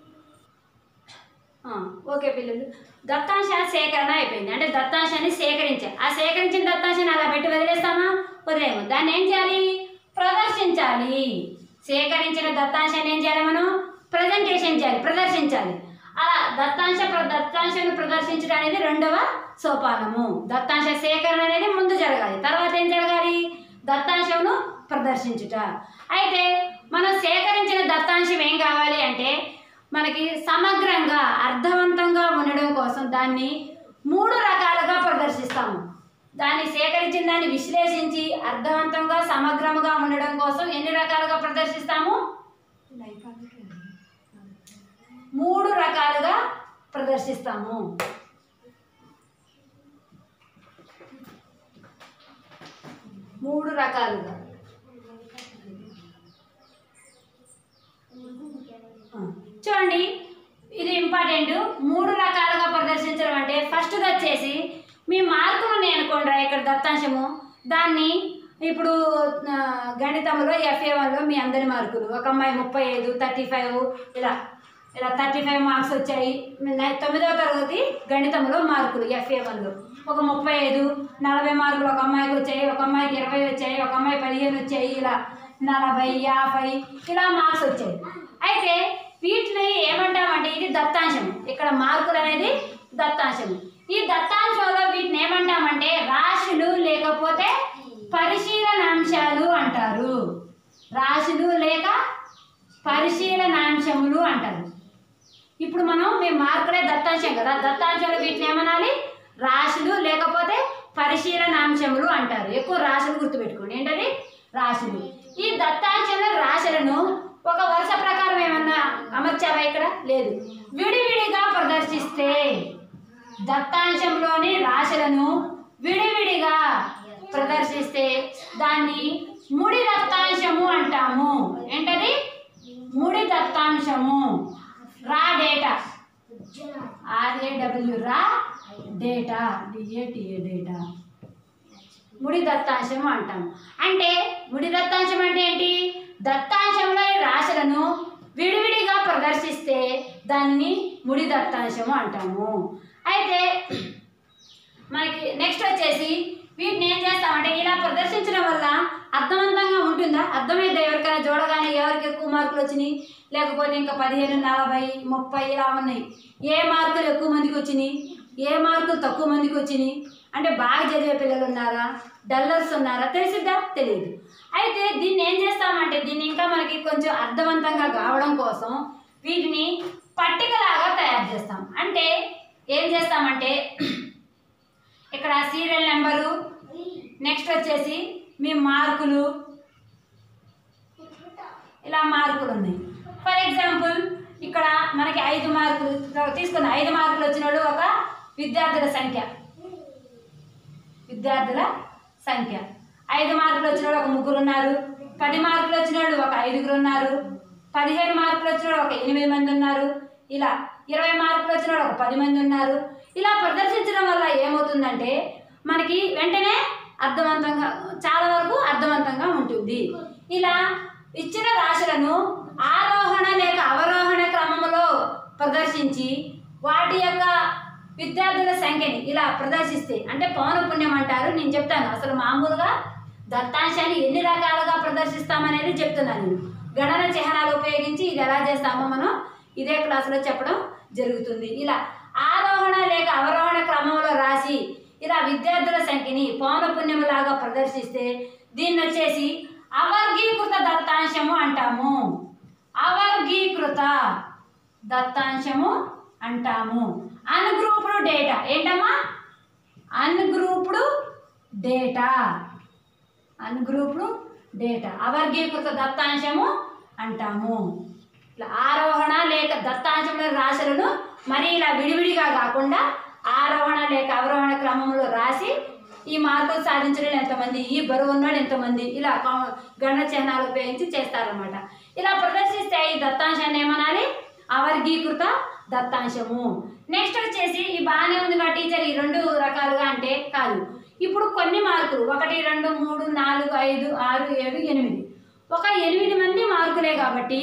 ఆ, ఓకే పిల్లలు దత్తాంశ సేకరణ అయిపోయింది అంటే దత్తాంశాన్ని సేకరించాలి ఆ సేకరించిన దత్తాంశాన్ని అలా పెట్టి వదిలేస్తామా వదిలేము దాన్ని ఏం చేయాలి ప్రదర్శించాలి సేకరించిన దత్తాంశాన్ని ఏం చేయాలి మనం ప్రజెంటేషన్ చేయాలి ప్రదర్శించాలి అలా దత్తాంశ ప్ర- దత్తాంశాన్ని ప్రదర్శించడం అనేది రెండవ సోపానము దత్తాంశ సేకరణ అనేది ముందు జరగాలి తర్వాత ఏం జరగాలి దత్తాంశమును ప్రదర్శించుట అయితే మనం సేకరించిన దత్తాంశం ఏం కావాలి అంటే మనకి సమగ్రంగా అర్థవంతంగా ఉండడం కోసం దాన్ని మూడు రకాలుగా ప్రదర్శిస్తాము దాన్ని సేకరించిన దాన్ని విశ్లేషించి అర్థవంతంగా సమగ్రముగా ఉండడం కోసం ఎన్ని రకాలుగా ప్రదర్శిస్తాము మూడు రకాలుగా ప్రదర్శిస్తాము మూడు రకాలుగా ఆ, చూడండి ఇది ఇంపార్టెంట్ మూడు రకాలుగా ప్రదర్శించడం అంటే ఫస్ట్ వచ్చేసి మీ మార్కులు నేను అనుకోండి ఇక్కడ దత్తాంశము దాన్ని ఇప్పుడు ఆ, గణితంలో ఎఫ్ఏ వన్లో మీ అందరి మార్కులు ఒక అమ్మాయి ముప్పై ఐదు థర్టీ ఫైవ్ ఇలా ఇలా థర్టీ ఫైవ్ మార్క్స్ వచ్చాయి నై- తొమ్మిదవ తరగతి గణితంలో మార్కులు ఎఫ్ఏ వన్లో ఒక ముప్పై ఐదు నలభై మార్కులు ఒక అమ్మాయికి వచ్చాయి ఒక అమ్మాయికి ఇరవై వచ్చాయి ఒక అమ్మాయి పదిహేను వచ్చాయి ఇలా నలభై యాభై ఇలా మార్క్స్ వచ్చాయి అయితే వీటిని ఏమంటామంటే ఇది దత్తాంశం ఇక్కడ మార్కులు అనేది దత్తాంశం ఈ దత్తాంశంలో వీటిని ఏమంటామంటే రాశులు లేకపోతే పరిశీలనాంశాలు అంటారు రాశులు లేక పరిశీలనాంశములు అంటారు ఇప్పుడు మనం మీ మార్కులే దత్తాంశం కదా దత్తాంశాలు వీటిని ఏమనాలి రాశులు లేకపోతే పరిశీలనాంశములు అంటారు ఎక్కువ రాశులు గుర్తుపెట్టుకోండి ఏంటది రాశులు ఈ దత్తాంశాల రాశులను ఒక వరుస ప్రకారం ఏమన్నా అమర్చావా ఇక్కడ లేదు విడివిడిగా ప్రదర్శిస్తే దత్తాంశంలోని రాశులను విడివిడిగా ప్రదర్శిస్తే దాన్ని ముడి దత్తాంశము అంటాము ఏంటది ముడి దత్తాంశము raw data R A W raw data D A T A data ముడి దత్తాంశం అంటాం అంటే ముడి దత్తాంశం అంటే ఏంటి దత్తాంశంలోని రాశులను విడివిడిగా ప్రదర్శిస్తే దాన్ని ముడి దత్తాంశము అంటాము అయితే మనకి నెక్స్ట్ వచ్చేసి వీటిని ఏం చేస్తామంటే ఇలా ప్రదర్శించడం వల్ల అర్థవంతంగా ఉంటుందా అర్థమైందా ఎవరికైనా చూడగానే ఎవరికి ఎక్కువ మార్కులు వచ్చినాయి లేకపోతే ఇంకా పదిహేను నలభై ముప్పై ఇలా ఉన్నాయి ఏ మార్కులు ఎక్కువ మందికి వచ్చినాయి ఏ మార్కులు తక్కువ మందికి వచ్చినాయి అంటే బాగా చదివే పిల్లలు ఉన్నారా డల్లర్స్ ఉన్నారా తెలిసిద్దా తెలియదు అయితే దీన్ని ఏం చేస్తామంటే దీన్ని ఇంకా మనకి కొంచెం అర్థవంతంగా కావడం కోసం వీటిని పట్టికలాగా తయారు చేస్తాం అంటే ఏం చేస్తామంటే ఇక్కడ సీరియల్ నెంబరు నెక్స్ట్ వచ్చేసి మీ మార్కులు ఇలా మార్కులు ఉన్నాయి ఫర్ ఎగ్జాంపుల్ ఇక్కడ మనకి ఐదు మార్కులు తీసుకున్న ఐదు మార్కులు వచ్చిన వాళ్ళు ఒక విద్యార్థుల సంఖ్య విద్యార్థుల సంఖ్య ఐదు మార్కులు వచ్చిన వాళ్ళు ఒక ముగ్గురు ఉన్నారు పది మార్కులు వచ్చిన వాళ్ళు ఒక ఐదుగురు ఉన్నారు పదిహేను మార్కులు వచ్చిన వాళ్ళు ఒక ఎనిమిది మంది ఉన్నారు ఇలా ఇరవై మార్కులు వచ్చిన వాళ్ళు ఒక పది మంది ఉన్నారు ఇలా ప్రదర్శించడం వల్ల ఏమవుతుందంటే మనకి వెంటనే అర్థవంతంగా చాలా వరకు అర్థవంతంగా ఉంటుంది ఇలా ఇచ్చిన రాశులను ఆరోహణ లేక అవరోహణ క్రమంలో ప్రదర్శించి వాటి యొక్క విద్యార్థుల సంఖ్యని ఇలా ప్రదర్శిస్తే అంటే పౌనపుణ్యం అంటారు నేను చెప్తాను అసలు మామూలుగా దత్తాంశాన్ని ఎన్ని రకాలుగా ప్రదర్శిస్తామనేది చెప్తున్నాను నేను గణన చిహ్నాలు ఉపయోగించి ఇది ఎలా చేస్తామో మనం ఇదే క్లాసులో చెప్పడం జరుగుతుంది ఇలా ఆరోహణ లేక అవరోహణ క్రమంలో రాసి ఇలా విద్యార్థుల సంఖ్యని పౌనపుణ్యములాగా ప్రదర్శిస్తే దీన్ని వచ్చేసి అవర్గీకృత దత్తాంశము అంటాము అవర్గీకృత దత్తాంశము అంటాము అన్గ్రూప్డ్ డేటా ఏంటమ్మా అన్గ్రూప్డ్ డేటా అన్గ్రూప్డ్ డేటా అవర్గీకృత దత్తాంశము అంటాము ఇట్లా ఆరోహణ లేక దత్తాంశంలో రాశులను మరి ఇలా విడివిడిగా కాకుండా ఆరోహణ లేక అవరోహణ క్రమంలో రాసి ఈ మార్కులు సాధించడం ఎంతమంది ఈ బరువు ఉన్నాడు ఎంతమంది ఇలా కౌ- గణన చిహ్నాలు ఉపయోగించి చేస్తారనమాట ఇలా ప్రదర్శిస్తే ఈ దత్తాంశాన్ని ఏమనాలి అవర్గీకృత దత్తాంశము నెక్స్ట్ వచ్చేసి ఈ బాగానే ఉంది కదా టీచర్ ఈ రెండు రకాలుగా అంటే కాదు ఇప్పుడు కొన్ని మార్కులు ఒకటి రెండు మూడు నాలుగు ఐదు ఆరు ఏడు ఎనిమిది ఒక ఎనిమిది మంది మార్కులే కాబట్టి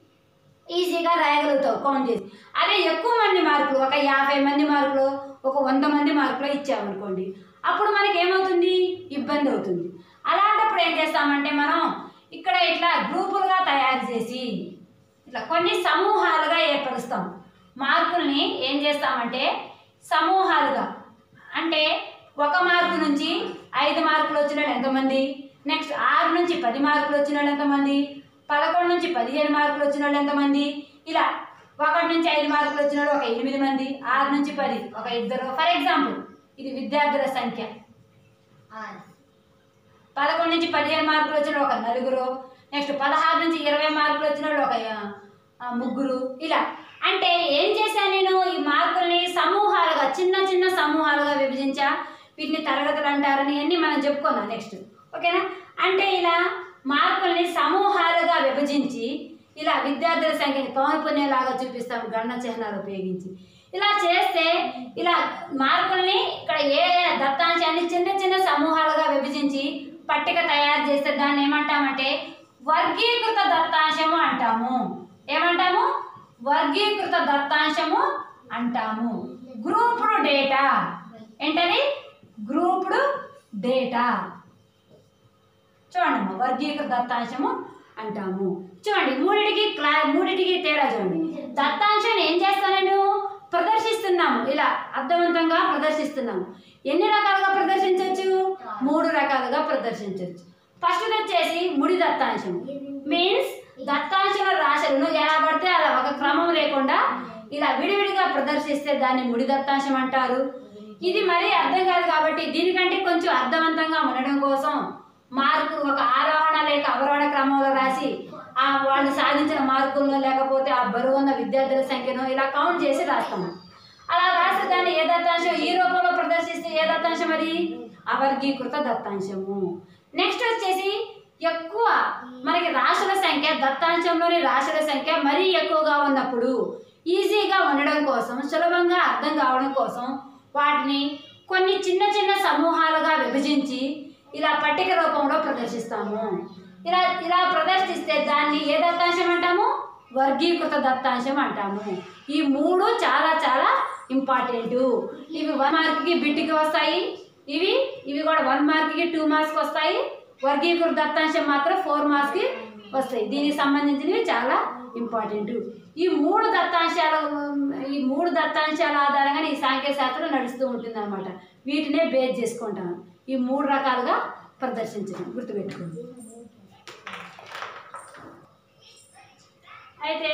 ఈజీగా రాయగలుగుతావు కౌంట్ చేసి అదే ఎక్కువ మంది మార్కులు ఒక యాభై మంది మార్కులు ఒక వంద మంది మార్కులు ఇచ్చామనుకోండి అప్పుడు మనకి ఏమవుతుంది ఇబ్బంది అవుతుంది అలాంటప్పుడు ఏం చేస్తామంటే మనం ఇక్కడ ఇట్లా గ్రూపులుగా తయారు చేసి ఇట్లా కొన్ని సమూహాలుగా ఏర్పరుస్తాం మార్కుల్ని ఏం చేస్తామంటే సమూహాలుగా అంటే ఒక మార్కు నుంచి ఐదు మార్కులు వచ్చిన వాళ్ళు ఎంతమంది నెక్స్ట్ ఆరు నుంచి పది మార్కులు వచ్చిన వాళ్ళు ఎంతమంది పదకొండు నుంచి పదిహేను మార్కులు వచ్చిన వాళ్ళు ఎంతమంది ఇలా ఒకటి నుంచి ఐదు మార్కులు వచ్చిన వాళ్ళు ఒక ఎనిమిది మంది ఆరు నుంచి పది ఒక ఇద్దరు ఫర్ ఎగ్జాంపుల్ ఇది విద్యార్థుల సంఖ్య పదకొండు నుంచి పదిహేను మార్కులు వచ్చిన వాళ్ళు ఒక నలుగురు నెక్స్ట్ పదహారు నుంచి ఇరవై మార్కులు వచ్చిన వాళ్ళు ఒక ఆ, ముగ్గురు ఇలా అంటే ఏం చేశాను నేను ఈ మార్కుల్ని సమూహాలుగా చిన్న చిన్న సమూహాలుగా విభజించా వీటిని తరగతులు అంటారని అన్ని మనం చెప్పుకుందాం నెక్స్ట్ ఓకేనా అంటే ఇలా మార్కుల్ని సమూహాలుగా విభజించి ఇలా విద్యార్థుల సంఖ్యని పౌనపుణ్యలాగా చూపిస్తాం గణన చిహ్నాలు ఉపయోగించి ఇలా చేస్తే ఇలా మార్కుల్ని ఇక్కడ ఏ దత్తాంశాన్ని చిన్న చిన్న సమూహాలుగా విభజించి పట్టిక తయారు చేస్తే దాన్ని ఏమంటామంటే వర్గీకృత దత్తాంశము అంటాము ఏమంటాము వర్గీకృత దత్తాంశము అంటాము గ్రూప్డ్ డేటా ఏంటది గ్రూప్డ్ డేటా చూడండి అమ్మ వర్గీకృత దత్తాంశము అంటాము చూడండి మూడిటికి క్లా మూడిటికి తేడా చూడండి దత్తాంశాన్ని ఏం చేస్తాను నేను ప్రదర్శిస్తున్నాము ఇలా అర్థవంతంగా ప్రదర్శిస్తున్నాము ఎన్ని రకాలుగా ప్రదర్శించవచ్చు మూడు రకాలుగా ప్రదర్శించవచ్చు ఫస్ట్ వచ్చేసి ముడి దత్తాంశం మీన్స్ దత్తాంశాల రాశులను ఎలా పడితే అలా ఒక క్రమం లేకుండా ఇలా విడివిడిగా ప్రదర్శిస్తే దాన్ని ముడి దత్తాంశం అంటారు ఇది మరీ అర్థం కాదు కాబట్టి దీనికంటే కొంచెం అర్థవంతంగా ఉండడం కోసం మార్కులు ఒక ఆరోహణ లేక అవరోహణ క్రమంలో రాసి ఆ వాళ్ళు సాధించిన మార్కుల్లో లేకపోతే ఆ బరువు ఉన్న విద్యార్థుల సంఖ్యను ఇలా కౌంట్ చేసి రాస్తాము అలా రాసి దాన్ని ఏ దత్తాంశం ఈ రూపంలో ప్రదర్శిస్తే ఏ దత్తాంశం అది అవర్గీకృత దత్తాంశము నెక్స్ట్ వచ్చేసి ఎక్కువ మనకి రాశుల సంఖ్య దత్తాంశంలోని రాశుల సంఖ్య మరీ ఎక్కువగా ఉన్నప్పుడు ఈజీగా ఉండడం కోసం సులభంగా అర్థం కావడం కోసం వాటిని కొన్ని చిన్న చిన్న సమూహాలుగా విభజించి ఇలా పట్టిక రూపంలో ప్రదర్శిస్తాము ఇలా ఇలా ప్రదర్శిస్తే దాన్ని ఏ దత్తాంశం అంటాము వర్గీకృత దత్తాంశం అంటాము ఈ మూడు చాలా చాలా ఇంపార్టెంట్ ఇవి వన్ మార్క్కి బిట్కి వస్తాయి ఇవి ఇవి కూడా వన్ మార్క్కి టూ మార్క్స్కి వస్తాయి వర్గీకృత దత్తాంశం మాత్రం ఫోర్ మార్క్స్కి వస్తాయి దీనికి సంబంధించినవి చాలా ఇంపార్టెంట్ ఈ మూడు దత్తాంశాల ఈ మూడు దత్తాంశాల ఆధారంగా ఈ సాంఖ్య శాస్త్రం నడుస్తూ ఉంటుంది అనమాట వీటినే బేస్ చేసుకుంటాను ఈ మూడు రకాలుగా ప్రదర్శించడం గుర్తుపెట్టుకోండి అయితే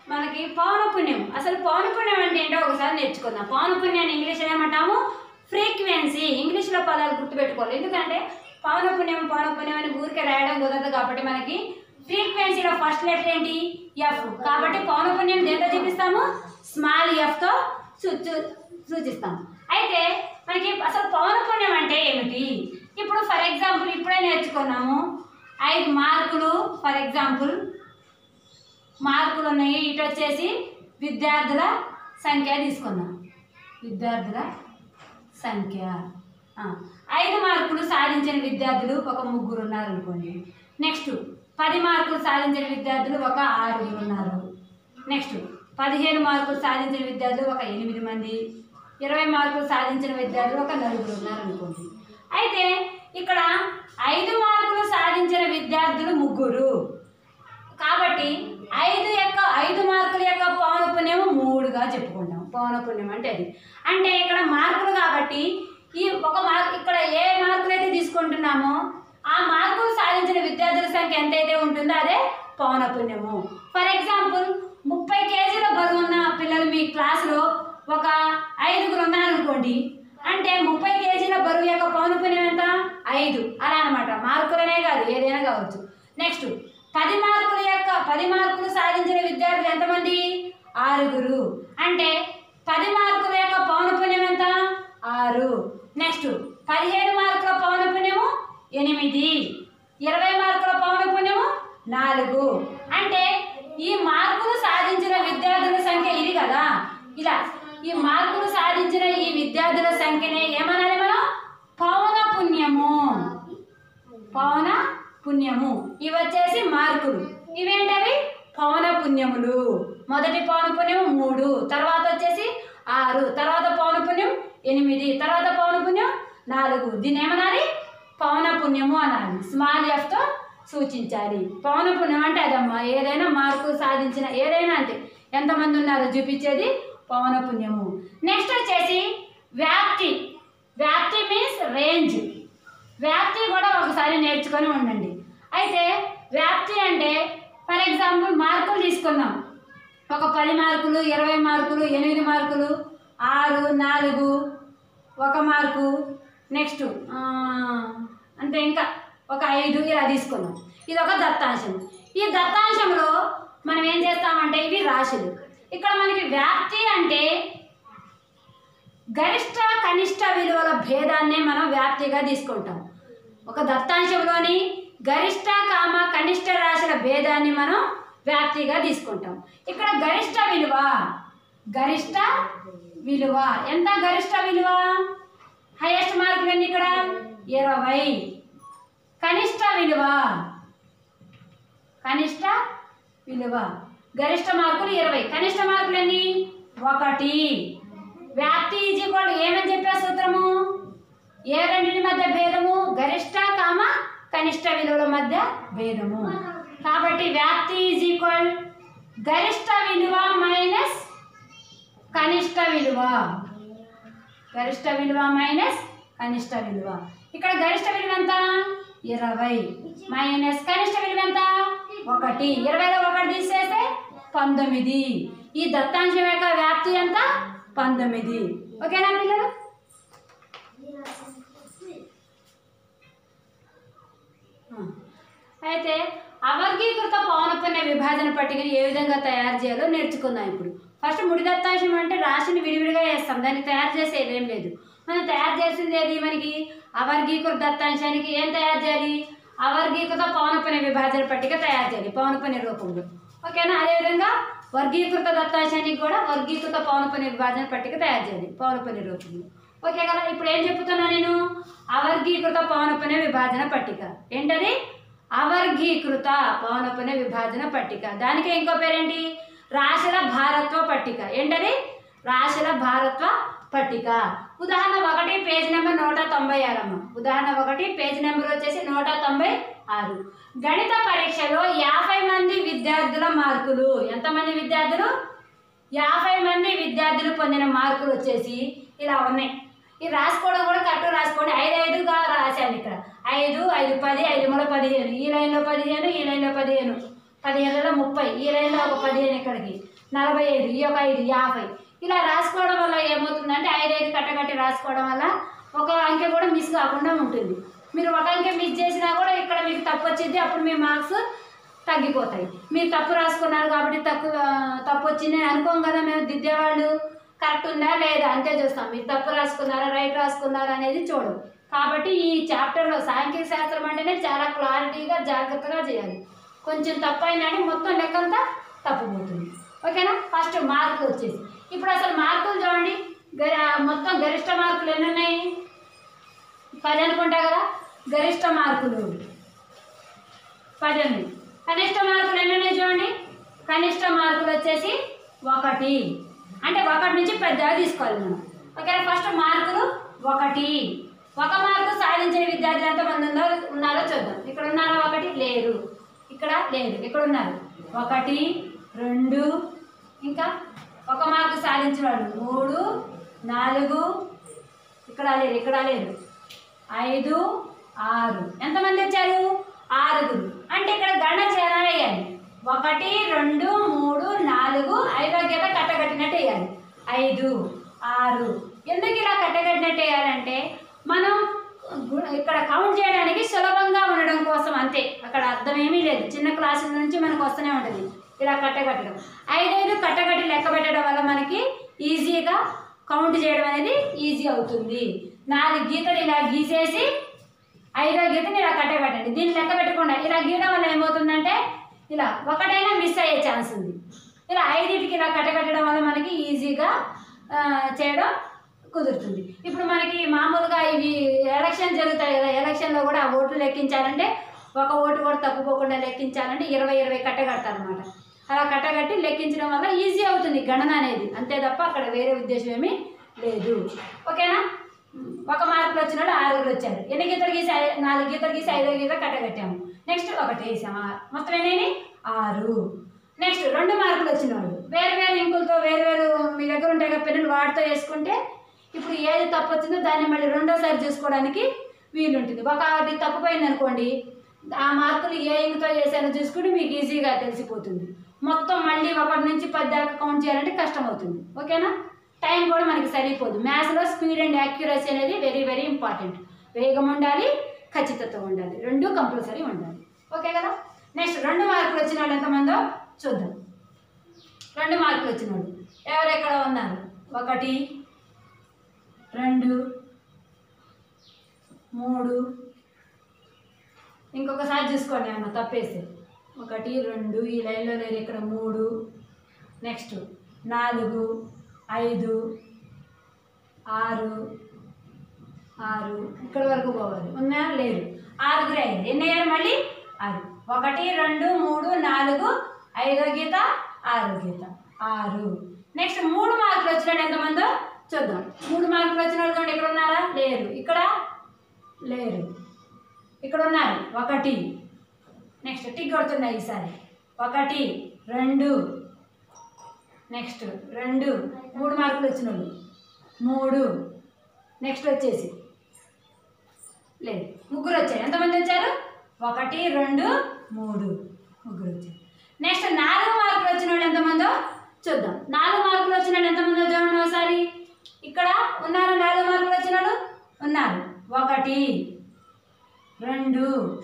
మనకి పౌనపుణ్యం అసలు పౌనపుణ్యం అంటే ఏంటో ఒకసారి నేర్చుకుందాం పౌనపుణ్యాన్ని ఇంగ్లీష్లో ఏమంటాము ఫ్రీక్వెన్సీ ఇంగ్లీష్లో పదాలు గుర్తుపెట్టుకోవాలి ఎందుకంటే పౌనపుణ్యం పౌనపుణ్యం అని ఊరికే రాయడం కుదరదు కాబట్టి మనకి ఫ్రీక్వెన్సీలో ఫస్ట్ లెటర్ ఏంటి ఎఫ్ కాబట్టి పౌనపుణ్యం దేంతో చూపిస్తాము స్మాల్ ఎఫ్తో సూచిస్తాం అయితే మనకి అసలు పౌనపుణ్యం అంటే ఏమిటి ఇప్పుడు ఫర్ ఎగ్జాంపుల్ ఇప్పుడే నేర్చుకున్నాము ఐదు మార్కులు ఫర్ ఎగ్జాంపుల్ మార్కులు ఉన్నాయి ఇటు వచ్చేసి విద్యార్థుల సంఖ్య తీసుకుందాం విద్యార్థుల సంఖ్య ఆ, ఐదు మార్కులు సాధించిన విద్యార్థులు ఒక ముగ్గురు ఉన్నారు అనుకోండి నెక్స్ట్ పది మార్కులు సాధించిన విద్యార్థులు ఒక ఆరుగురు ఉన్నారు నెక్స్ట్ పదిహేను మార్కులు సాధించిన విద్యార్థులు ఒక ఎనిమిది మంది ఇరవై మార్కులు సాధించిన విద్యార్థులు ఒక నలుగురు ఉన్నారు అనుకోండి అయితే ఇక్కడ ఐదు మార్కులు సాధించిన విద్యార్థులు ముగ్గురు కాబట్టి ఐదు యొక్క ఐదు మార్కుల యొక్క పౌనపుణ్యం మూడుగా చెప్పుకుంటాం పౌనపుణ్యం అంటే అది అంటే ఇక్కడ మార్కులు కాబట్టి ఈ ఒక మార్క్ ఇక్కడ ఏ మార్కులు అయితే తీసుకుంటున్నామో ఆ మార్కులు సాధించిన విద్యార్థుల సంఖ్య ఎంతైతే ఉంటుందో అదే పౌనపుణ్యము ఫర్ ఎగ్జాంపుల్ ముప్పై కేజీల బరువు ఉన్న పిల్లలు మీ క్లాసులో ఒక ఐదుగురు ఉన్నారనుకోండి అంటే ముప్పై కేజీల బరువు యొక్క పౌనపుణ్యం ఎంత ఐదు అలా అనమాట మార్కులనే కాదు ఏదైనా కావచ్చు నెక్స్ట్ పది మార్కుల యొక్క పది మార్కులు సాధించిన విద్యార్థులు ఎంతమంది ఆరుగురు అంటే పది మార్కుల యొక్క పౌనపుణ్యం ఎంత ఆరు నెక్స్ట్ పదిహేను మార్కుల పౌనపుణ్యము ఎనిమిది ఇరవై మార్కుల పౌనపుణ్యము నాలుగు అంటే ఈ మార్కులు సాధించిన విద్యార్థుల సంఖ్య ఇది కదా ఇలా ఈ మార్కులు సాధించిన ఈ విద్యార్థుల సంఖ్యనే ఏమనాలి మనం పౌనపుణ్యము పౌన పుణ్యము ఇవి వచ్చేసి మార్కులు ఇవేంటవి పౌన పుణ్యములు మొదటి పౌన పుణ్యం మూడు తర్వాత వచ్చేసి ఆరు తర్వాత పౌన పుణ్యం ఎనిమిది తర్వాత పౌన పుణ్యం నాలుగు దీన్ని ఏమనాలి పౌన పుణ్యము అనాలి స్మాల్ ఎఫ్తో సూచించాలి పౌన పుణ్యం అంటే అదమ్మా ఏదైనా మార్కు సాధించిన ఏదైనా అంతే ఎంతమంది ఉన్నారో చూపించేది పౌన పుణ్యము నెక్స్ట్ వచ్చేసి వ్యాప్తి వ్యాప్తి మీన్స్ రేంజ్ వ్యాప్తి కూడా ఒకసారి నేర్చుకొని ఉండండి అయితే వ్యాప్తి అంటే ఫర్ ఎగ్జాంపుల్ మార్కులు తీసుకుందాం ఒక పది మార్కులు ఇరవై మార్కులు ఎనిమిది మార్కులు ఆరు నాలుగు ఒక మార్కు నెక్స్ట్ అంటే ఇంకా ఒక ఐదు ఇలా తీసుకుందాం ఇది ఒక దత్తాంశం ఈ దత్తాంశంలో మనం ఏం చేస్తామంటే ఇవి రాశులు ఇక్కడ మనకి వ్యాప్తి అంటే గరిష్ట కనిష్ట విలువల భేదాన్నే మనం వ్యాప్తిగా తీసుకుంటాం ఒక దత్తాంశంలోని గరిష్ట కామ కనిష్ట రాశుల భేదాన్ని మనం వ్యాప్తిగా తీసుకుంటాం ఇక్కడ గరిష్ట విలువ గరిష్ట విలువ ఎంత గరిష్ట విలువ హైయెస్ట్ మార్కులు ఎన్ని ఇక్కడ ఇరవై కనిష్ట విలువ కనిష్ట విలువ గరిష్ట మార్కులు ఇరవై కనిష్ట మార్కులు ఎన్ని ఒకటి వ్యాప్తి ఈజ్ ఈక్వల్ ఏమని చెప్పే సూత్రము ఏ రెండింటి మధ్య భేదము గరిష్ట కామ కనిష్ట విలువల మధ్య భేదము కాబట్టి వ్యాప్తి ఈజ్ ఈక్వల్ గరిష్ట విలువ మైనస్ కనిష్ట విలువ గరిష్ట విలువ మైనస్ కనిష్ట విలువ ఇక్కడ గరిష్ట విలువ ఎంత ఇరవై మైనస్ కనిష్ట విలువ ఎంత ఒకటి ఇరవైలో ఒకటి తీసేస్తే పంతొమ్మిది ఈ దత్తాంశం యొక్క వ్యాప్తి ఎంత పంతొమ్మిది ఓకేనా పిల్లలు ఆ. అయితే అవర్గీకృత పౌనపుణ్య విభాజన పట్టికను ఏ విధంగా తయారు చేయాలో నేర్చుకుందాం ఇప్పుడు ఫస్ట్ ముడి దత్తాంశం అంటే రాశిని విడివిడిగా వేస్తాం దాన్ని తయారు చేసేది ఏం లేదు మనం తయారు చేసింది ఏది మనకి అవర్గీకృత దత్తాంశానికి ఏం తయారు చేయాలి అవర్గీకృత పౌనపుణ్య విభాజన పట్టిక తయారు చేయాలి పౌనపుణ్య రూపంలో ఓకేనా అదేవిధంగా వర్గీకృత దత్తాంశానికి కూడా వర్గీకృత పౌనపుణ్య విభాజన పట్టిక తయారు చేయాలి పౌనపుణ్య రూపంలో ఓకే కదా ఇప్పుడు ఏం చెప్తున్నా నేను అవర్గీకృత పౌనపుణ్య విభాజన పట్టిక ఏంటది అవర్గీకృత పౌనపుణ్య విభాజన పట్టిక దానికి ఇంకో పేరేంటి రాశుల భారత్వ పట్టిక ఏంటది రాశుల భారత్వ పట్టిక ఉదాహరణ ఒకటి పేజ్ నెంబర్ నూట తొంభై ఆరు అమ్మ ఉదాహరణ ఒకటి పేజ్ నెంబర్ వచ్చేసి నూట తొంభై ఆరు గణిత పరీక్షలో యాభై మంది విద్యార్థుల మార్కులు ఎంతమంది విద్యార్థులు యాభై మంది విద్యార్థులు పొందిన మార్కులు వచ్చేసి ఇలా ఉన్నాయి ఇది రాసుకోవడం కూడా కరెక్ట్ రాసుకోండి ఐదు ఐదుగా రాశాను ఇక్కడ ఐదు ఐదు పది ఐదు మూడు పదిహేను ఈ లైన్లో పదిహేను ఈ లైన్లో పదిహేను పదిహేనులో ముప్పై ఈ లైన్లో ఒక పదిహేను ఇక్కడికి నలభై ఐదు ఈ ఒక ఐదు యాభై ఇలా రాసుకోవడం వల్ల ఏమవుతుందంటే ఐదు ఐదు కట్టగట్టి రాసుకోవడం వల్ల ఒక అంకె కూడా మిస్ కాకుండా ఉంటుంది మీరు ఒక అంకె మిస్ చేసినా కూడా ఇక్కడ మీకు తప్పు వచ్చింది అప్పుడు మీ మార్క్స్ తగ్గిపోతాయి మీరు తప్పు రాసుకున్నారు కాబట్టి తప్పు ఆ, తప్పు వచ్చింది అనుకోం కదా మేము దిద్దేవాళ్ళు కరెక్ట్ ఉందా లేదా అంతే చూస్తాం మీరు తప్పు రాసుకున్నారా రైట్ రాసుకున్నారా అనేది చూడం కాబట్టి ఈ చాప్టర్లో సాంఖ్యక శాస్త్రం అంటేనే చాలా క్లారిటీగా జాగ్రత్తగా చేయాలి కొంచెం తప్పు అయినా మొత్తం లెక్కంతా తప్పుపోతుంది ఓకేనా ఫస్ట్ మార్కులు వచ్చేసి ఇప్పుడు అసలు మార్కులు చూడండి గ- మొత్తం గరిష్ట మార్కులు ఎన్ని ఉన్నాయి పది అనుకుంటా కదా గరిష్ట మార్కులు పది ఉన్నాయి కనిష్ట మార్కులు ఎన్ని ఉన్నాయి చూడండి కనిష్ట మార్కులు వచ్చేసి ఒకటి అంటే ఒకటి నుంచి పెద్దగా తీసుకోవాలి మనం ఓకేనా ఫస్ట్ మార్కులు ఒకటి ఒక మార్కు సాధించిన విద్యార్థులు ఎంతమంది ఉందో ఉన్నారో చూద్దాం ఇక్కడ ఉన్నారా ఒకటి లేరు ఇక్కడ లేరు ఇక్కడ ఉన్నారు ఒకటి రెండు ఇంకా ఒక మార్కు సాధించిన వాళ్ళు మూడు నాలుగు ఇక్కడ లేరు ఇక్కడ లేరు ఐదు ఆరు ఎంతమంది వచ్చారు ఆరుగురు అంటే ఇక్కడ గణ చేయాలి ఒకటి రెండు మూడు నాలుగు ఐదో గీత కట్టగట్టినట్టు వేయాలి ఐదు ఆరు ఎందుకు ఇలా కట్టగట్టినట్టు వేయాలంటే మనం గు- ఇక్కడ కౌంట్ చేయడానికి సులభంగా ఉండడం కోసం అంతే అక్కడ అర్థం ఏమీ లేదు చిన్న క్లాసుల నుంచి మనకు వస్తూనే ఉంటుంది ఇలా కట్టగట్టడం ఐదైదు కట్టగట్టి లెక్క పెట్టడం వల్ల మనకి ఈజీగా కౌంట్ చేయడం అనేది ఈజీ అవుతుంది నాలుగు గీతలు ఇలా గీసేసి ఐదో గీతని ఇలా కట్టబెట్టండి దీన్ని లెక్క పెట్టకుండా ఇలా గీయడం వల్ల ఏమవుతుందంటే ఇలా ఒకటైనా మిస్ అయ్యే ఛాన్స్ ఉంది ఇలా ఐదింటికి ఇలా కట్టకట్టడం వల్ల మనకి ఈజీగా ఆ, చేయడం కుదురుతుంది ఇప్పుడు మనకి మామూలుగా ఇవి ఎలక్షన్ జరుగుతాయి కదా ఎలక్షన్లో కూడా ఆ ఓట్లు లెక్కించాలంటే ఒక ఓటు కూడా తప్పుకోకుండా లెక్కించాలంటే ఇరవై ఇరవై కట్టగడతారనమాట అలా కట్టగట్టి లెక్కించడం వల్ల ఈజీ అవుతుంది గణన అనేది అంతే తప్ప అక్కడ వేరే ఉద్దేశం ఏమీ లేదు ఓకేనా ఒక మార్కులు వచ్చిన వాళ్ళు ఆరుగురు వచ్చారు ఎన్ని గీతలు గీసి ఐ- నాలుగు గీతలు గీసి ఐదో గీత కట్టగట్టాము నెక్స్ట్ ఒకటి వేసాము ఆ- మొత్తం ఎన్ని ఆరు నెక్స్ట్ రెండు మార్కులు వచ్చిన వాళ్ళు వేరు వేరు ఇంకులతో వేరు వేరు మీ దగ్గర ఉంటాయి కదా పెన్నులు వాటితో వేసుకుంటే ఇప్పుడు ఏది తప్పు వచ్చిందో దాన్ని మళ్ళీ రెండోసారి చూసుకోవడానికి వీలుంటుంది ఒకటి తప్పుపోయింది అనుకోండి ఆ మార్కులు ఏ ఇంకుతో చేశానో చూసుకుంటే మీకు ఈజీగా తెలిసిపోతుంది మొత్తం మళ్ళీ ఒకటి నుంచి పది దాకా కౌంట్ చేయాలంటే కష్టం అవుతుంది ఓకేనా టైం కూడా మనకి సరిపోదు మ్యాథ్స్లో స్పీడ్ అండ్ యాక్యురసీ అనేది వెరీ వెరీ ఇంపార్టెంట్ వేగం ఉండాలి ఖచ్చితత్వం ఉండాలి రెండు కంపల్సరీ ఉండాలి ఓకే కదా నెక్స్ట్ రెండు మార్కులు వచ్చిన వాళ్ళు ఎంతమందో చూద్దాం రెండు మార్కులు వచ్చిన వాళ్ళు ఎవరెక్కడ ఉన్నారు ఒకటి రెండు మూడు ఇంకొకసారి చూసుకోండి అన్న తప్పేస్తే ఒకటి రెండు ఈ లైన్లో లేరు ఇక్కడ మూడు నెక్స్ట్ నాలుగు ఐదు ఆరు ఆరు ఇక్కడ వరకు పోవాలి ఉన్నాయా లేరు ఆరుగురే అయింది ఎన్ని అయ్యారు మళ్ళీ ఆరు ఒకటి రెండు మూడు నాలుగు ఐదో గీత ఆరో గీత ఆరు నెక్స్ట్ మూడు మార్కులు వచ్చినట్టు ఎంతమందో చూద్దాం మూడు మార్కులు వచ్చిన వాళ్ళు చూడండి ఇక్కడ ఉన్నారా లేరు ఇక్కడ లేరు ఇక్కడ ఉన్నారు ఒకటి నెక్స్ట్ టిక్ కొడుతున్నాయి ఈసారి ఒకటి రెండు నెక్స్ట్ రెండు మూడు మార్కులు వచ్చిన వాళ్ళు మూడు నెక్స్ట్ వచ్చేసి లేదు ముగ్గురు వచ్చారు ఎంతమంది వచ్చారు ఒకటి రెండు మూడు ముగ్గురు వచ్చారు నెక్స్ట్ నాలుగు మార్కులు వచ్చిన వాళ్ళు ఎంతమందో చూద్దాం నాలుగు మార్కులు వచ్చిన వాళ్ళు ఎంతమందో చూడండి ఒకసారి ఇక్కడ ఉన్నారు నాలుగు మార్కులు వచ్చిన వాళ్ళు ఉన్నారు ఒకటి రెండు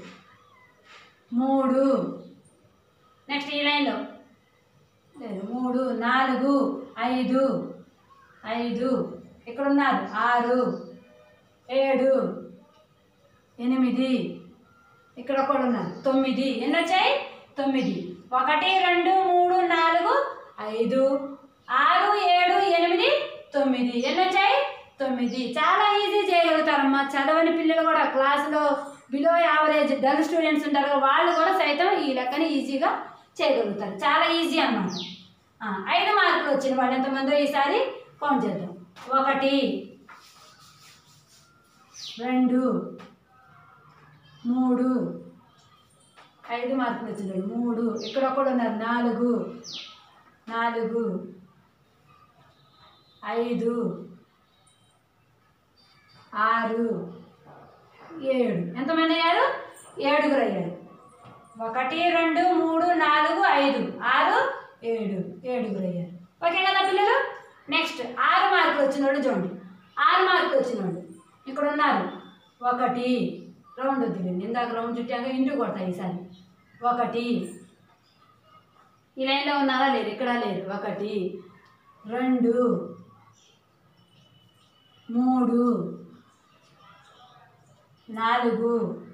మూడు నెక్స్ట్ ఈ లైన్లో లేదు మూడు నాలుగు ఐదు ఐదు ఇక్కడ ఉన్నారు ఆరు ఏడు ఎనిమిది ఇక్కడ ఒకడు ఉన్నారు తొమ్మిది ఎన్ని వచ్చాయి తొమ్మిది ఒకటి రెండు మూడు నాలుగు ఐదు ఆరు ఏడు ఎనిమిది తొమ్మిది ఎన్ని వచ్చాయి తొమ్మిది చాలా ఈజీ చేయగలుగుతారమ్మా చదవని పిల్లలు కూడా క్లాసులో బిలో యావరేజ్ డల్ స్టూడెంట్స్ ఉంటారు కదా, వాళ్ళు కూడా సైతం ఈ లెక్కని ఈజీగా చేయగలుగుతారు చాలా ఈజీ అన్నమాట ఆ, ఐదు మార్కులు వచ్చిన వాళ్ళు ఎంతమందో ఈసారి కౌంట్ చేద్దాం ఒకటి రెండు మూడు ఐదు మార్కులు వచ్చినాడు మూడు ఇక్కడ ఒకడు ఉన్నారు నాలుగు నాలుగు ఐదు ఆరు ఏడు ఎంతమంది అయ్యారు ఏడుగురు అయ్యారు ఒకటి రెండు మూడు నాలుగు ఐదు ఆరు ఏడు ఏడుగురు అయ్యారు ఓకే కదా పిల్లలు నెక్స్ట్ ఆరు మార్కులు వచ్చిన వాళ్ళు చూడండి ఆరు మార్కులు వచ్చిన వాళ్ళు ఇక్కడ ఉన్నారు ఒకటి రౌండ్ వద్దులేండి ఇందాక రౌండ్ చుట్టాక ఇంటూ కొడతాయి ఈసారి ఒకటి ఈ లైన్లో ఉన్నారా లేరు ఇక్కడ లేరు ఒకటి రెండు మూడు నాలుగు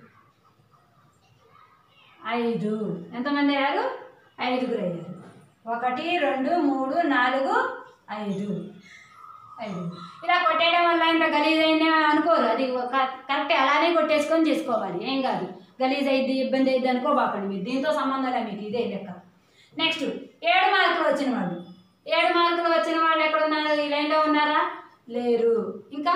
ఐదు ఎంతమంది అయ్యారు ఐదుగురు అయ్యారు ఒకటి రెండు మూడు నాలుగు ఐదు ఐదు ఇలా కొట్టేయడం వల్ల ఇంత గలీజ్ అయింది అనుకోరు అది ఒక కరెక్ట్ అలానే కొట్టేసుకొని చేసుకోవాలి ఏం కాదు గలీజ్ అయింది ఇబ్బంది అయింది అనుకోబాకండి మీరు దీంతో సంబంధం లేదు మీకు ఇదే లెక్క నెక్స్ట్ ఏడు మార్కులు వచ్చిన వాళ్ళు ఏడు మార్కులు వచ్చిన వాళ్ళు ఎక్కడ ఉన్నారు ఈ లైన్లో ఉన్నారా లేరు ఇంకా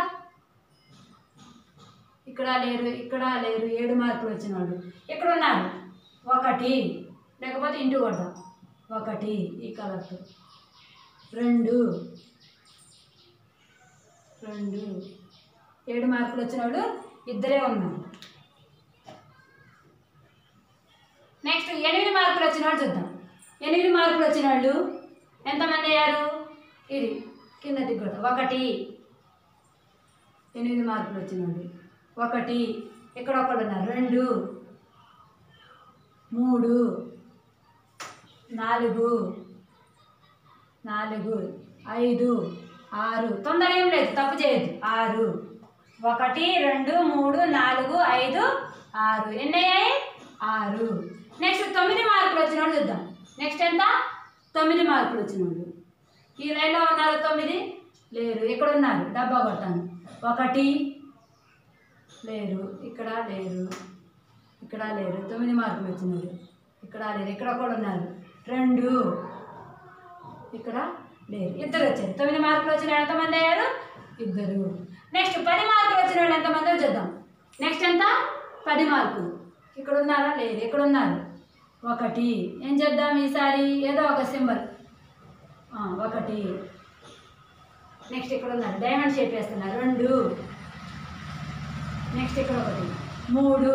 ఇక్కడ లేరు ఇక్కడ లేరు ఏడు మార్కులు వచ్చిన వాళ్ళు ఇక్కడ ఉన్నారు ఒకటి లేకపోతే ఇంటి కొడదాం ఒకటి ఈ కలర్తో రెండు రెండు ఏడు మార్కులు వచ్చిన వాళ్ళు ఇద్దరే ఉన్నారు నెక్స్ట్ ఎనిమిది మార్కులు వచ్చిన వాళ్ళు చూద్దాం ఎనిమిది మార్కులు వచ్చిన వాళ్ళు ఎంతమంది అయ్యారు ఇది కిందటి కూడా ఒకటి ఎనిమిది మార్కులు వచ్చిన వాళ్ళు ఒకటి ఇక్కడ ఒకడు ఉన్నారు రెండు మూడు నాలుగు నాలుగు ఐదు ఆరు తొందర ఏం లేదు తప్పు చేయొద్దు ఆరు ఒకటి రెండు మూడు నాలుగు ఐదు ఆరు ఎన్ని అయ్యాయి ఆరు నెక్స్ట్ తొమ్మిది మార్కులు వచ్చిన వాళ్ళు చూద్దాం నెక్స్ట్ ఎంత తొమ్మిది మార్కులు వచ్చిన వాళ్ళు ఈ లైన్లో ఉన్నారు తొమ్మిది లేరు ఇక్కడ ఉన్నారు డబ్బా కొట్టాను ఒకటి లేరు ఇక్కడ లేరు ఇక్కడ లేరు తొమ్మిది మార్కులు వచ్చినారు ఇక్కడ లేరు ఇక్కడ కూడా ఉన్నారు రెండు ఇక్కడ లేరు ఇద్దరు వచ్చారు తొమ్మిది మార్కులు వచ్చిన వాళ్ళు ఎంతమంది అయ్యారు ఇద్దరు నెక్స్ట్ పది మార్కులు వచ్చిన వాళ్ళు ఎంతమంది చూద్దాం నెక్స్ట్ ఎంత పది మార్కులు ఇక్కడ ఉన్నారా లేరు ఇక్కడ ఉన్నారు ఒకటి ఏం చేద్దాం ఈసారి ఏదో ఒక సింబల్ ఒకటి నెక్స్ట్ ఇక్కడ ఉన్నారు డైమండ్ షేప్ వేస్తున్నారు రెండు నెక్స్ట్ ఇక్కడ ఒకటి మూడు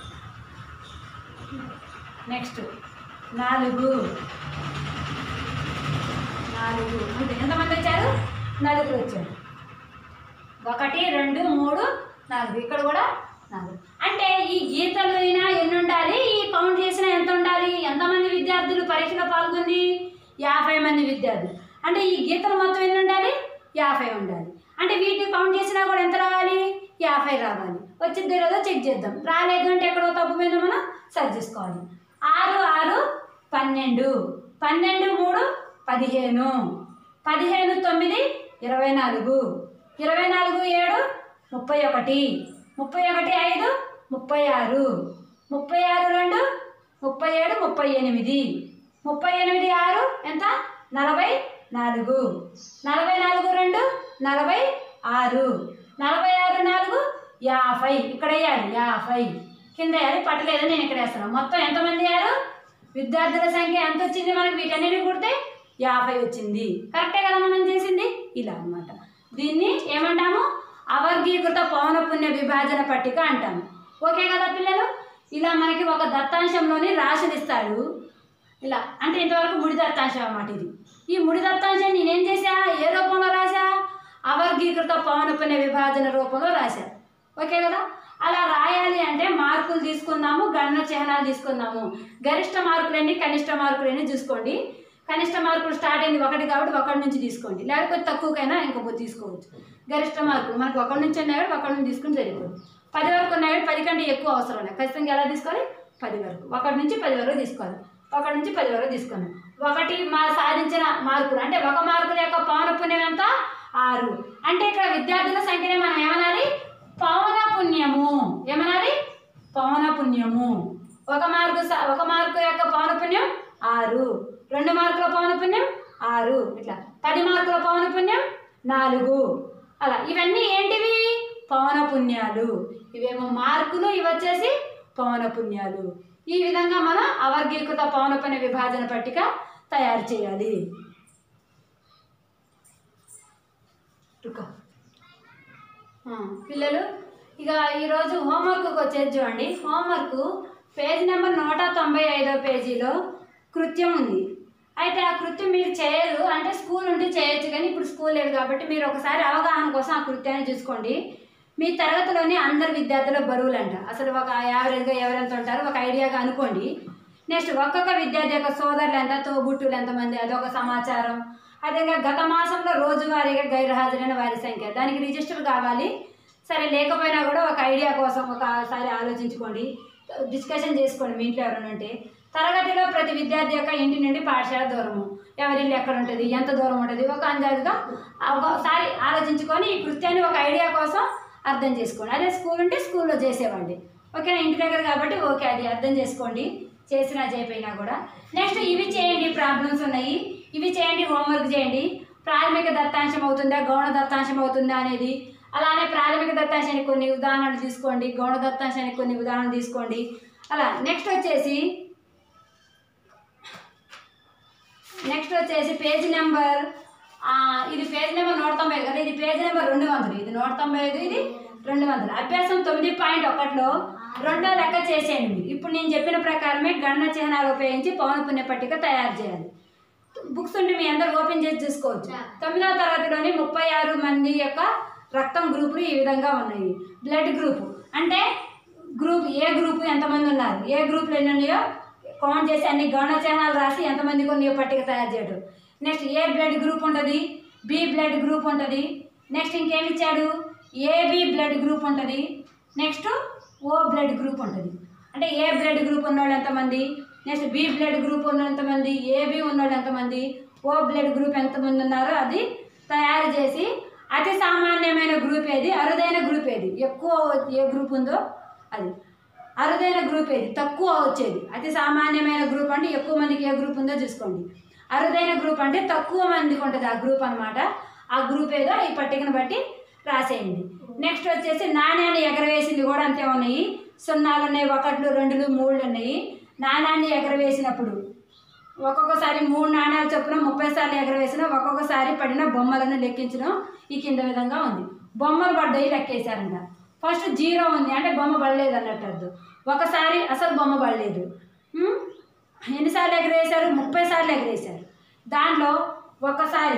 నెక్స్ట్ నాలుగు నాలుగు అంతే ఎంతమంది వచ్చారు నలుగురు వచ్చారు ఒకటి రెండు మూడు నాలుగు ఇక్కడ కూడా నాలుగు అంటే ఈ గీతలు అయినా ఎన్ని ఉండాలి ఈ కౌంట్ చేసినా ఎంత ఉండాలి ఎంతమంది విద్యార్థులు పరీక్షలో పాల్గొంది యాభై మంది విద్యార్థులు అంటే ఈ గీతలు మొత్తం ఎన్ని ఉండాలి యాభై ఉండాలి అంటే వీటిని కౌంట్ చేసినా కూడా ఎంత రావాలి యాభై రావాలి వచ్చిందో లేదో చెక్ చేద్దాం రాలేదు అంటే ఎక్కడో తప్పు మీద మనం సరి చేసుకోవాలి ఆరు ఆరు పన్నెండు పన్నెండు మూడు పదిహేను పదిహేను తొమ్మిది ఇరవై నాలుగు ఇరవై నాలుగు ఏడు ముప్పై ఒకటి ముప్పై ఒకటి ఐదు ముప్పై ఆరు ముప్పై ఆరు రెండు ముప్పై ఏడు ముప్పై ఎనిమిది ముప్పై ఎనిమిది ఆరు ఎంత నలభై నాలుగు నలభై నాలుగు రెండు నలభై ఆరు నలభై ఆరు నాలుగు యాభై ఇక్కడ వేయాలి యాభై కింద వేయాలి పట్టలేదు నేను ఇక్కడ వేస్తున్నాను మొత్తం ఎంతమంది అయ్యారు విద్యార్థుల సంఖ్య ఎంత వచ్చింది మనకి వీటన్నిటి కుడితే యాభై వచ్చింది కరెక్టే కదా మనం చేసింది ఇలా అన్నమాట దీన్ని ఏమంటాము అవర్గీకృత పౌనపుణ్య విభాజన పట్టిక అంటాము ఓకే కదా పిల్లలు ఇలా మనకి ఒక దత్తాంశంలోని రాశులు ఇస్తాడు ఇలా అంటే ఇంతవరకు ముడి దత్తాంశం అన్నమాట ఇది ఈ ముడి దత్తాంశం నేనేం చేశా ఏ రూపంలో రాశా అవర్గీకృత పౌనపుణ్య విభాజన రూపంలో రాశా ఓకే కదా అలా రాయాలి అంటే మార్కులు తీసుకుందాము గణన చిహ్నాలు తీసుకుందాము గరిష్ట మార్కులన్నీ కనిష్ట మార్కులన్నీ చూసుకోండి కనిష్ట మార్కులు స్టార్ట్ అయింది ఒకటి కాబట్టి ఒకటి నుంచి తీసుకోండి లేకపోతే తక్కువకైనా ఇంకొక తీసుకోవచ్చు గరిష్ట మార్కులు మనకు ఒకటి నుంచి ఉన్నాయి కాబట్టి ఒకటి నుంచి తీసుకుని సరిపోదు పది వరకు ఉన్నాయి కాబట్టి పది కంటే ఎక్కువ అవసరం లేదు ఖచ్చితంగా ఎలా తీసుకోవాలి పది వరకు ఒకటి నుంచి పది వరకు తీసుకోవాలి ఒకటి నుంచి పది వరకు తీసుకోండి ఒకటి మా సాధించిన మార్కులు అంటే ఒక మార్కుల యొక్క పవన పుణ్యం ఎంత ఆరు అంటే ఇక్కడ విద్యార్థుల సంఖ్యనే మనం ఏమనాలి పవన పుణ్యము ఏమనాలి పవన పుణ్యము ఒక మార్కు స- ఒక మార్కు యొక్క పవన పుణ్యం ఆరు రెండు మార్కుల పవన పుణ్యం ఆరు ఇట్లా పది మార్కుల పవన పుణ్యం నాలుగు అలా ఇవన్నీ ఏంటివి పవన పుణ్యాలు ఇవేమో మార్కులు ఇవి వచ్చేసి పవన పుణ్యాలు ఈ విధంగా మనం అవర్గీకృత పవన పుణ్య విభాజన పట్టిక తయారు చేయాలి రుకో. ఆ, పిల్లలు ఇక ఈరోజు హోంవర్క్కి వచ్చేది చూడండి హోంవర్క్ పేజ్ నెంబర్ నూట తొంభై ఐదో పేజీలో కృత్యం ఉంది అయితే ఆ కృత్యం మీరు చేయరు అంటే స్కూల్ ఉంటే చేయొచ్చు కానీ ఇప్పుడు స్కూల్ లేదు కాబట్టి మీరు ఒకసారి అవగాహన కోసం ఆ కృత్యాన్ని చూసుకోండి మీ తరగతిలోని అందరు విద్యార్థుల బరువులు అంట అసలు ఒక యావరేజ్గా ఎవరెంత ఉంటారో ఒక ఐడియాగా అనుకోండి నెక్స్ట్ ఒక్కొక్క విద్యార్థి యొక్క సోదరులు ఎంత తోబుట్టులు ఎంతమంది అదొక సమాచారం అదేవిధంగా గత మాసంలో రోజువారీగా గైర్హాజరైన వారి సంఖ్య దానికి రిజిస్టర్ కావాలి సరే లేకపోయినా కూడా ఒక ఐడియా కోసం ఒకసారి ఆలోచించుకోండి డిస్కషన్ చేసుకోండి మీ ఇంట్లో ఎవరైనా ఉంటే తరగతిలో ప్రతి విద్యార్థి యొక్క ఇంటి నుండి పాఠశాల దూరము ఎవరి ఇల్లు ఎక్కడ ఉంటుంది ఎంత దూరం ఉంటుంది ఒక అందాజుగా ఒకసారి ఆలోచించుకొని ఈ కృత్యాన్ని ఒక ఐడియా కోసం అర్థం చేసుకోండి అదే స్కూల్ ఉంటే స్కూల్లో చేసేవాడి ఓకేనా ఇంటి దగ్గర కాబట్టి ఓకే అది అర్థం చేసుకోండి చేసినా చేయకపోయినా కూడా నెక్స్ట్ ఇవి చేయండి ప్రాబ్లమ్స్ ఉన్నాయి ఇవి చేయండి హోంవర్క్ చేయండి ప్రాథమిక దత్తాంశం అవుతుందా గౌణ దత్తాంశం అవుతుందా అనేది అలానే ప్రాథమిక దత్తాంశానికి కొన్ని ఉదాహరణలు తీసుకోండి గౌణ దత్తాంశానికి కొన్ని ఉదాహరణలు తీసుకోండి అలా నెక్స్ట్ వచ్చేసి నెక్స్ట్ వచ్చేసి పేజ్ నెంబర్ ఇది పేజ్ నెంబర్ నూట తొంభై ఐదు కదా ఇది పేజ్ నెంబర్ రెండు వందలు ఇది నూట తొంభై ఐదు ఇది రెండు వందలు అభ్యాసం తొమ్మిది పాయింట్ ఒకటిలో రెండో లెక్క చేసేయండి మీరు ఇప్పుడు నేను చెప్పిన ప్రకారమే గణన చిహ్నాలు ఉపయోగించి పౌన పుణ్య పట్టిక తయారు చేయాలి బుక్స్ ఉంటే మీ అందరు ఓపెన్ చేసి చూసుకోవచ్చు తొమ్మిదవ తరగతిలోని ముప్పై ఆరు మంది యొక్క రక్తం గ్రూపులు ఈ విధంగా ఉన్నాయి బ్లడ్ గ్రూప్ అంటే గ్రూప్ ఏ గ్రూప్ ఎంతమంది ఉన్నారు ఏ గ్రూపులు ఎన్ని ఉన్నాయో కౌంట్ చేసి అన్ని గౌణ చిహ్నాలు రాసి ఎంతమందికి ఉన్నాయో పట్టిక తయారు చేయడం నెక్స్ట్ ఏ బ్లడ్ గ్రూప్ ఉంటుంది బి బ్లడ్ గ్రూప్ ఉంటుంది నెక్స్ట్ ఇంకేమి ఇచ్చాడు ఏబి బ్లడ్ గ్రూప్ ఉంటుంది నెక్స్ట్ ఓ బ్లడ్ గ్రూప్ ఉంటుంది అంటే ఏ బ్లడ్ గ్రూప్ ఉన్నవాళ్ళు ఎంతమంది నెక్స్ట్ బి బ్లడ్ గ్రూప్ ఉన్న ఎంతమంది ఏబి ఉన్నవాళ్ళు ఎంతమంది ఓ బ్లడ్ గ్రూప్ ఎంతమంది ఉన్నారో అది తయారు చేసి అతి సామాన్యమైన గ్రూప్ ఏది అరుదైన గ్రూప్ ఏది ఎక్కువ ఏ గ్రూప్ ఉందో అది అరుదైన గ్రూప్ ఏది తక్కువ వచ్చేది అతి సామాన్యమైన గ్రూప్ అంటే ఎక్కువ మందికి ఏ గ్రూప్ ఉందో చూసుకోండి అరుదైన గ్రూప్ అంటే తక్కువ మందికి ఉంటుంది ఆ గ్రూప్ అన్నమాట ఆ గ్రూప్ ఏదో ఈ పట్టికను బట్టి రాసేయండి నెక్స్ట్ వచ్చేసి నాణ్యాన్ని ఎగరవేసింది కూడా అంతే ఉన్నాయి సున్నాలు ఉన్నాయి ఒకట్లు రెండులు మూడులు ఉన్నాయి నాణ్యాన్ని ఎగరవేసినప్పుడు ఒక్కొక్కసారి మూడు నాణ్యాలు చొప్పున ముప్పై సార్లు ఎగరవేసిన ఒక్కొక్కసారి పడిన బొమ్మలను లెక్కించడం ఈ కింద విధంగా ఉంది బొమ్మలు పడ్డాయి లెక్కేశారంట ఫస్ట్ జీరో ఉంది అంటే బొమ్మ పడలేదు అన్నట్టు అర్థం. ఒకసారి అసలు బొమ్మ పడలేదు ఉమ్, ఎన్నిసార్లు ఎగరేశారు ముప్పై సార్లు ఎగరేశారు దాంట్లో ఒకసారి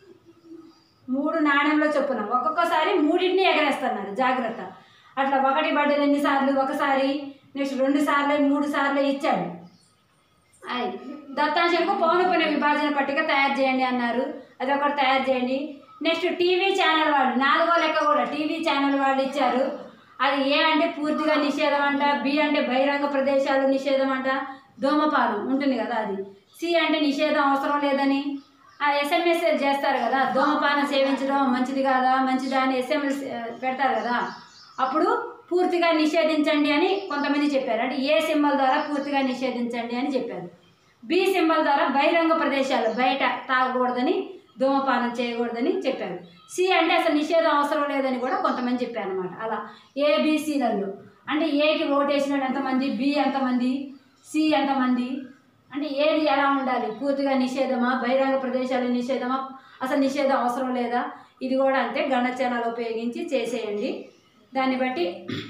మూడు నాణ్యంలో చొప్పున ఒక్కొక్కసారి మూడింటిని ఎగరేస్తున్నారు జాగ్రత్త అట్లా ఒకటి పడ్డది ఎన్నిసార్లు ఒకసారి నెక్స్ట్ రెండు సార్లు మూడు సార్లు ఇచ్చాడు అది దత్తాంశంకు పౌనపుణ్య విభాజన పట్టిక తయారు చేయండి అన్నారు అది ఒకటి తయారు చేయండి నెక్స్ట్ టీవీ ఛానల్ వాళ్ళు నాలుగో లెక్క కూడా టీవీ ఛానల్ వాళ్ళు ఇచ్చారు అది ఏ అంటే పూర్తిగా నిషేధం అంట బి అంటే బహిరంగ ప్రదేశాలు నిషేధం అంట ధూమపానం ఉంటుంది కదా అది సి అంటే నిషేధం అవసరం లేదని ఆ ఎస్ఎంఎస్ చేస్తారు కదా ధూమపానం సేవించడం మంచిది కాదా మంచిదా అని ఎస్ఎంఎస్ పెడతారు కదా అప్పుడు పూర్తిగా నిషేధించండి అని కొంతమంది చెప్పారు అంటే ఏ సింబల్ ద్వారా పూర్తిగా నిషేధించండి అని చెప్పారు బి సింబల్ ద్వారా బహిరంగ ప్రదేశాలు బయట తాగకూడదని ధూమపానం చేయకూడదని చెప్పారు సి అంటే అసలు నిషేధం అవసరం లేదని కూడా కొంతమంది చెప్పారు అనమాట అలా ఏబిసిలలో అంటే ఏకి ఓటేసిన వాళ్ళు ఎంతమంది బి ఎంతమంది సి ఎంతమంది అంటే ఏది ఎలా ఉండాలి పూర్తిగా నిషేధమా బహిరంగ ప్రదేశాలు నిషేధమా అసలు నిషేధం అవసరం లేదా ఇది కూడా అంతే గణచనాలు ఉపయోగించి చేసేయండి దాన్ని బట్టి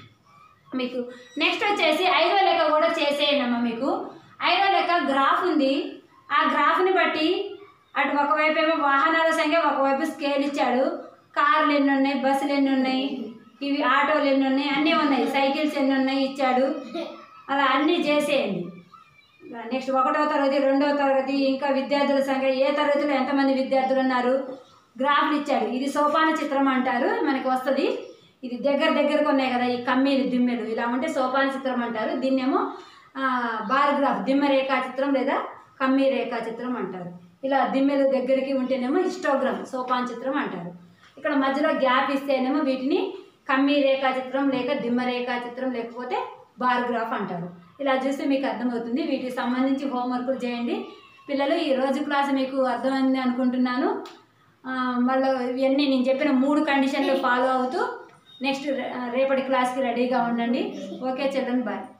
మీకు నెక్స్ట్ వచ్చేసి ఐదో లెక్క కూడా చేసేయండి అమ్మ మీకు ఐదో లెక్క గ్రాఫ్ ఉంది ఆ గ్రాఫ్ని బట్టి అటు ఒకవైపు ఏమో వాహనాల సంఖ్య ఒకవైపు స్కేల్ ఇచ్చాడు కార్లు ఎన్ని ఉన్నాయి బస్సులు ఎన్ని ఉన్నాయి ఇవి ఆటోలు ఎన్ని ఉన్నాయి అన్నీ ఉన్నాయి సైకిల్స్ ఎన్ని ఉన్నాయి ఇచ్చాడు అలా అన్నీ చేసేయండి నెక్స్ట్ ఒకటో తరగతి రెండో తరగతి ఇంకా విద్యార్థుల సంఖ్య ఏ తరగతిలో ఎంతమంది విద్యార్థులు ఉన్నారు గ్రాఫ్లు ఇచ్చాడు ఇది సోపాన చిత్రం అంటారు మనకి వస్తుంది ఇది దగ్గర దగ్గరకు ఉన్నాయి కదా ఈ కమ్మీలు దిమ్మెలు ఇలా ఉంటే సోపాన చిత్రం అంటారు దీన్నేమో ఆ, బార్ గ్రాఫ్ దిమ్మ రేఖా చిత్రం లేదా కమ్మీ రేఖా చిత్రం అంటారు ఇలా దిమ్మెలు దగ్గరికి ఉంటేనేమో హిస్టోగ్రామ్ సోపాన్ చిత్రం అంటారు ఇక్కడ మధ్యలో గ్యాప్ ఇస్తేనేమో వీటిని కమ్మీ రేఖా చిత్రం లేక దిమ్మ రేఖా చిత్రం లేకపోతే బార్ గ్రాఫ్ అంటారు ఇలా చూస్తే మీకు అర్థమవుతుంది వీటికి సంబంధించి హోంవర్క్లు చేయండి పిల్లలు ఈ రోజు క్లాస్ మీకు అర్థమైంది అనుకుంటున్నాను ఆ, మళ్ళీ ఇవన్నీ నేను చెప్పిన మూడు కండిషన్లు ఫాలో అవుతూ నెక్స్ట్ రేపటి క్లాస్కి రెడీగా ఉండండి ఓకే చిల్డ్రన్ బాయ్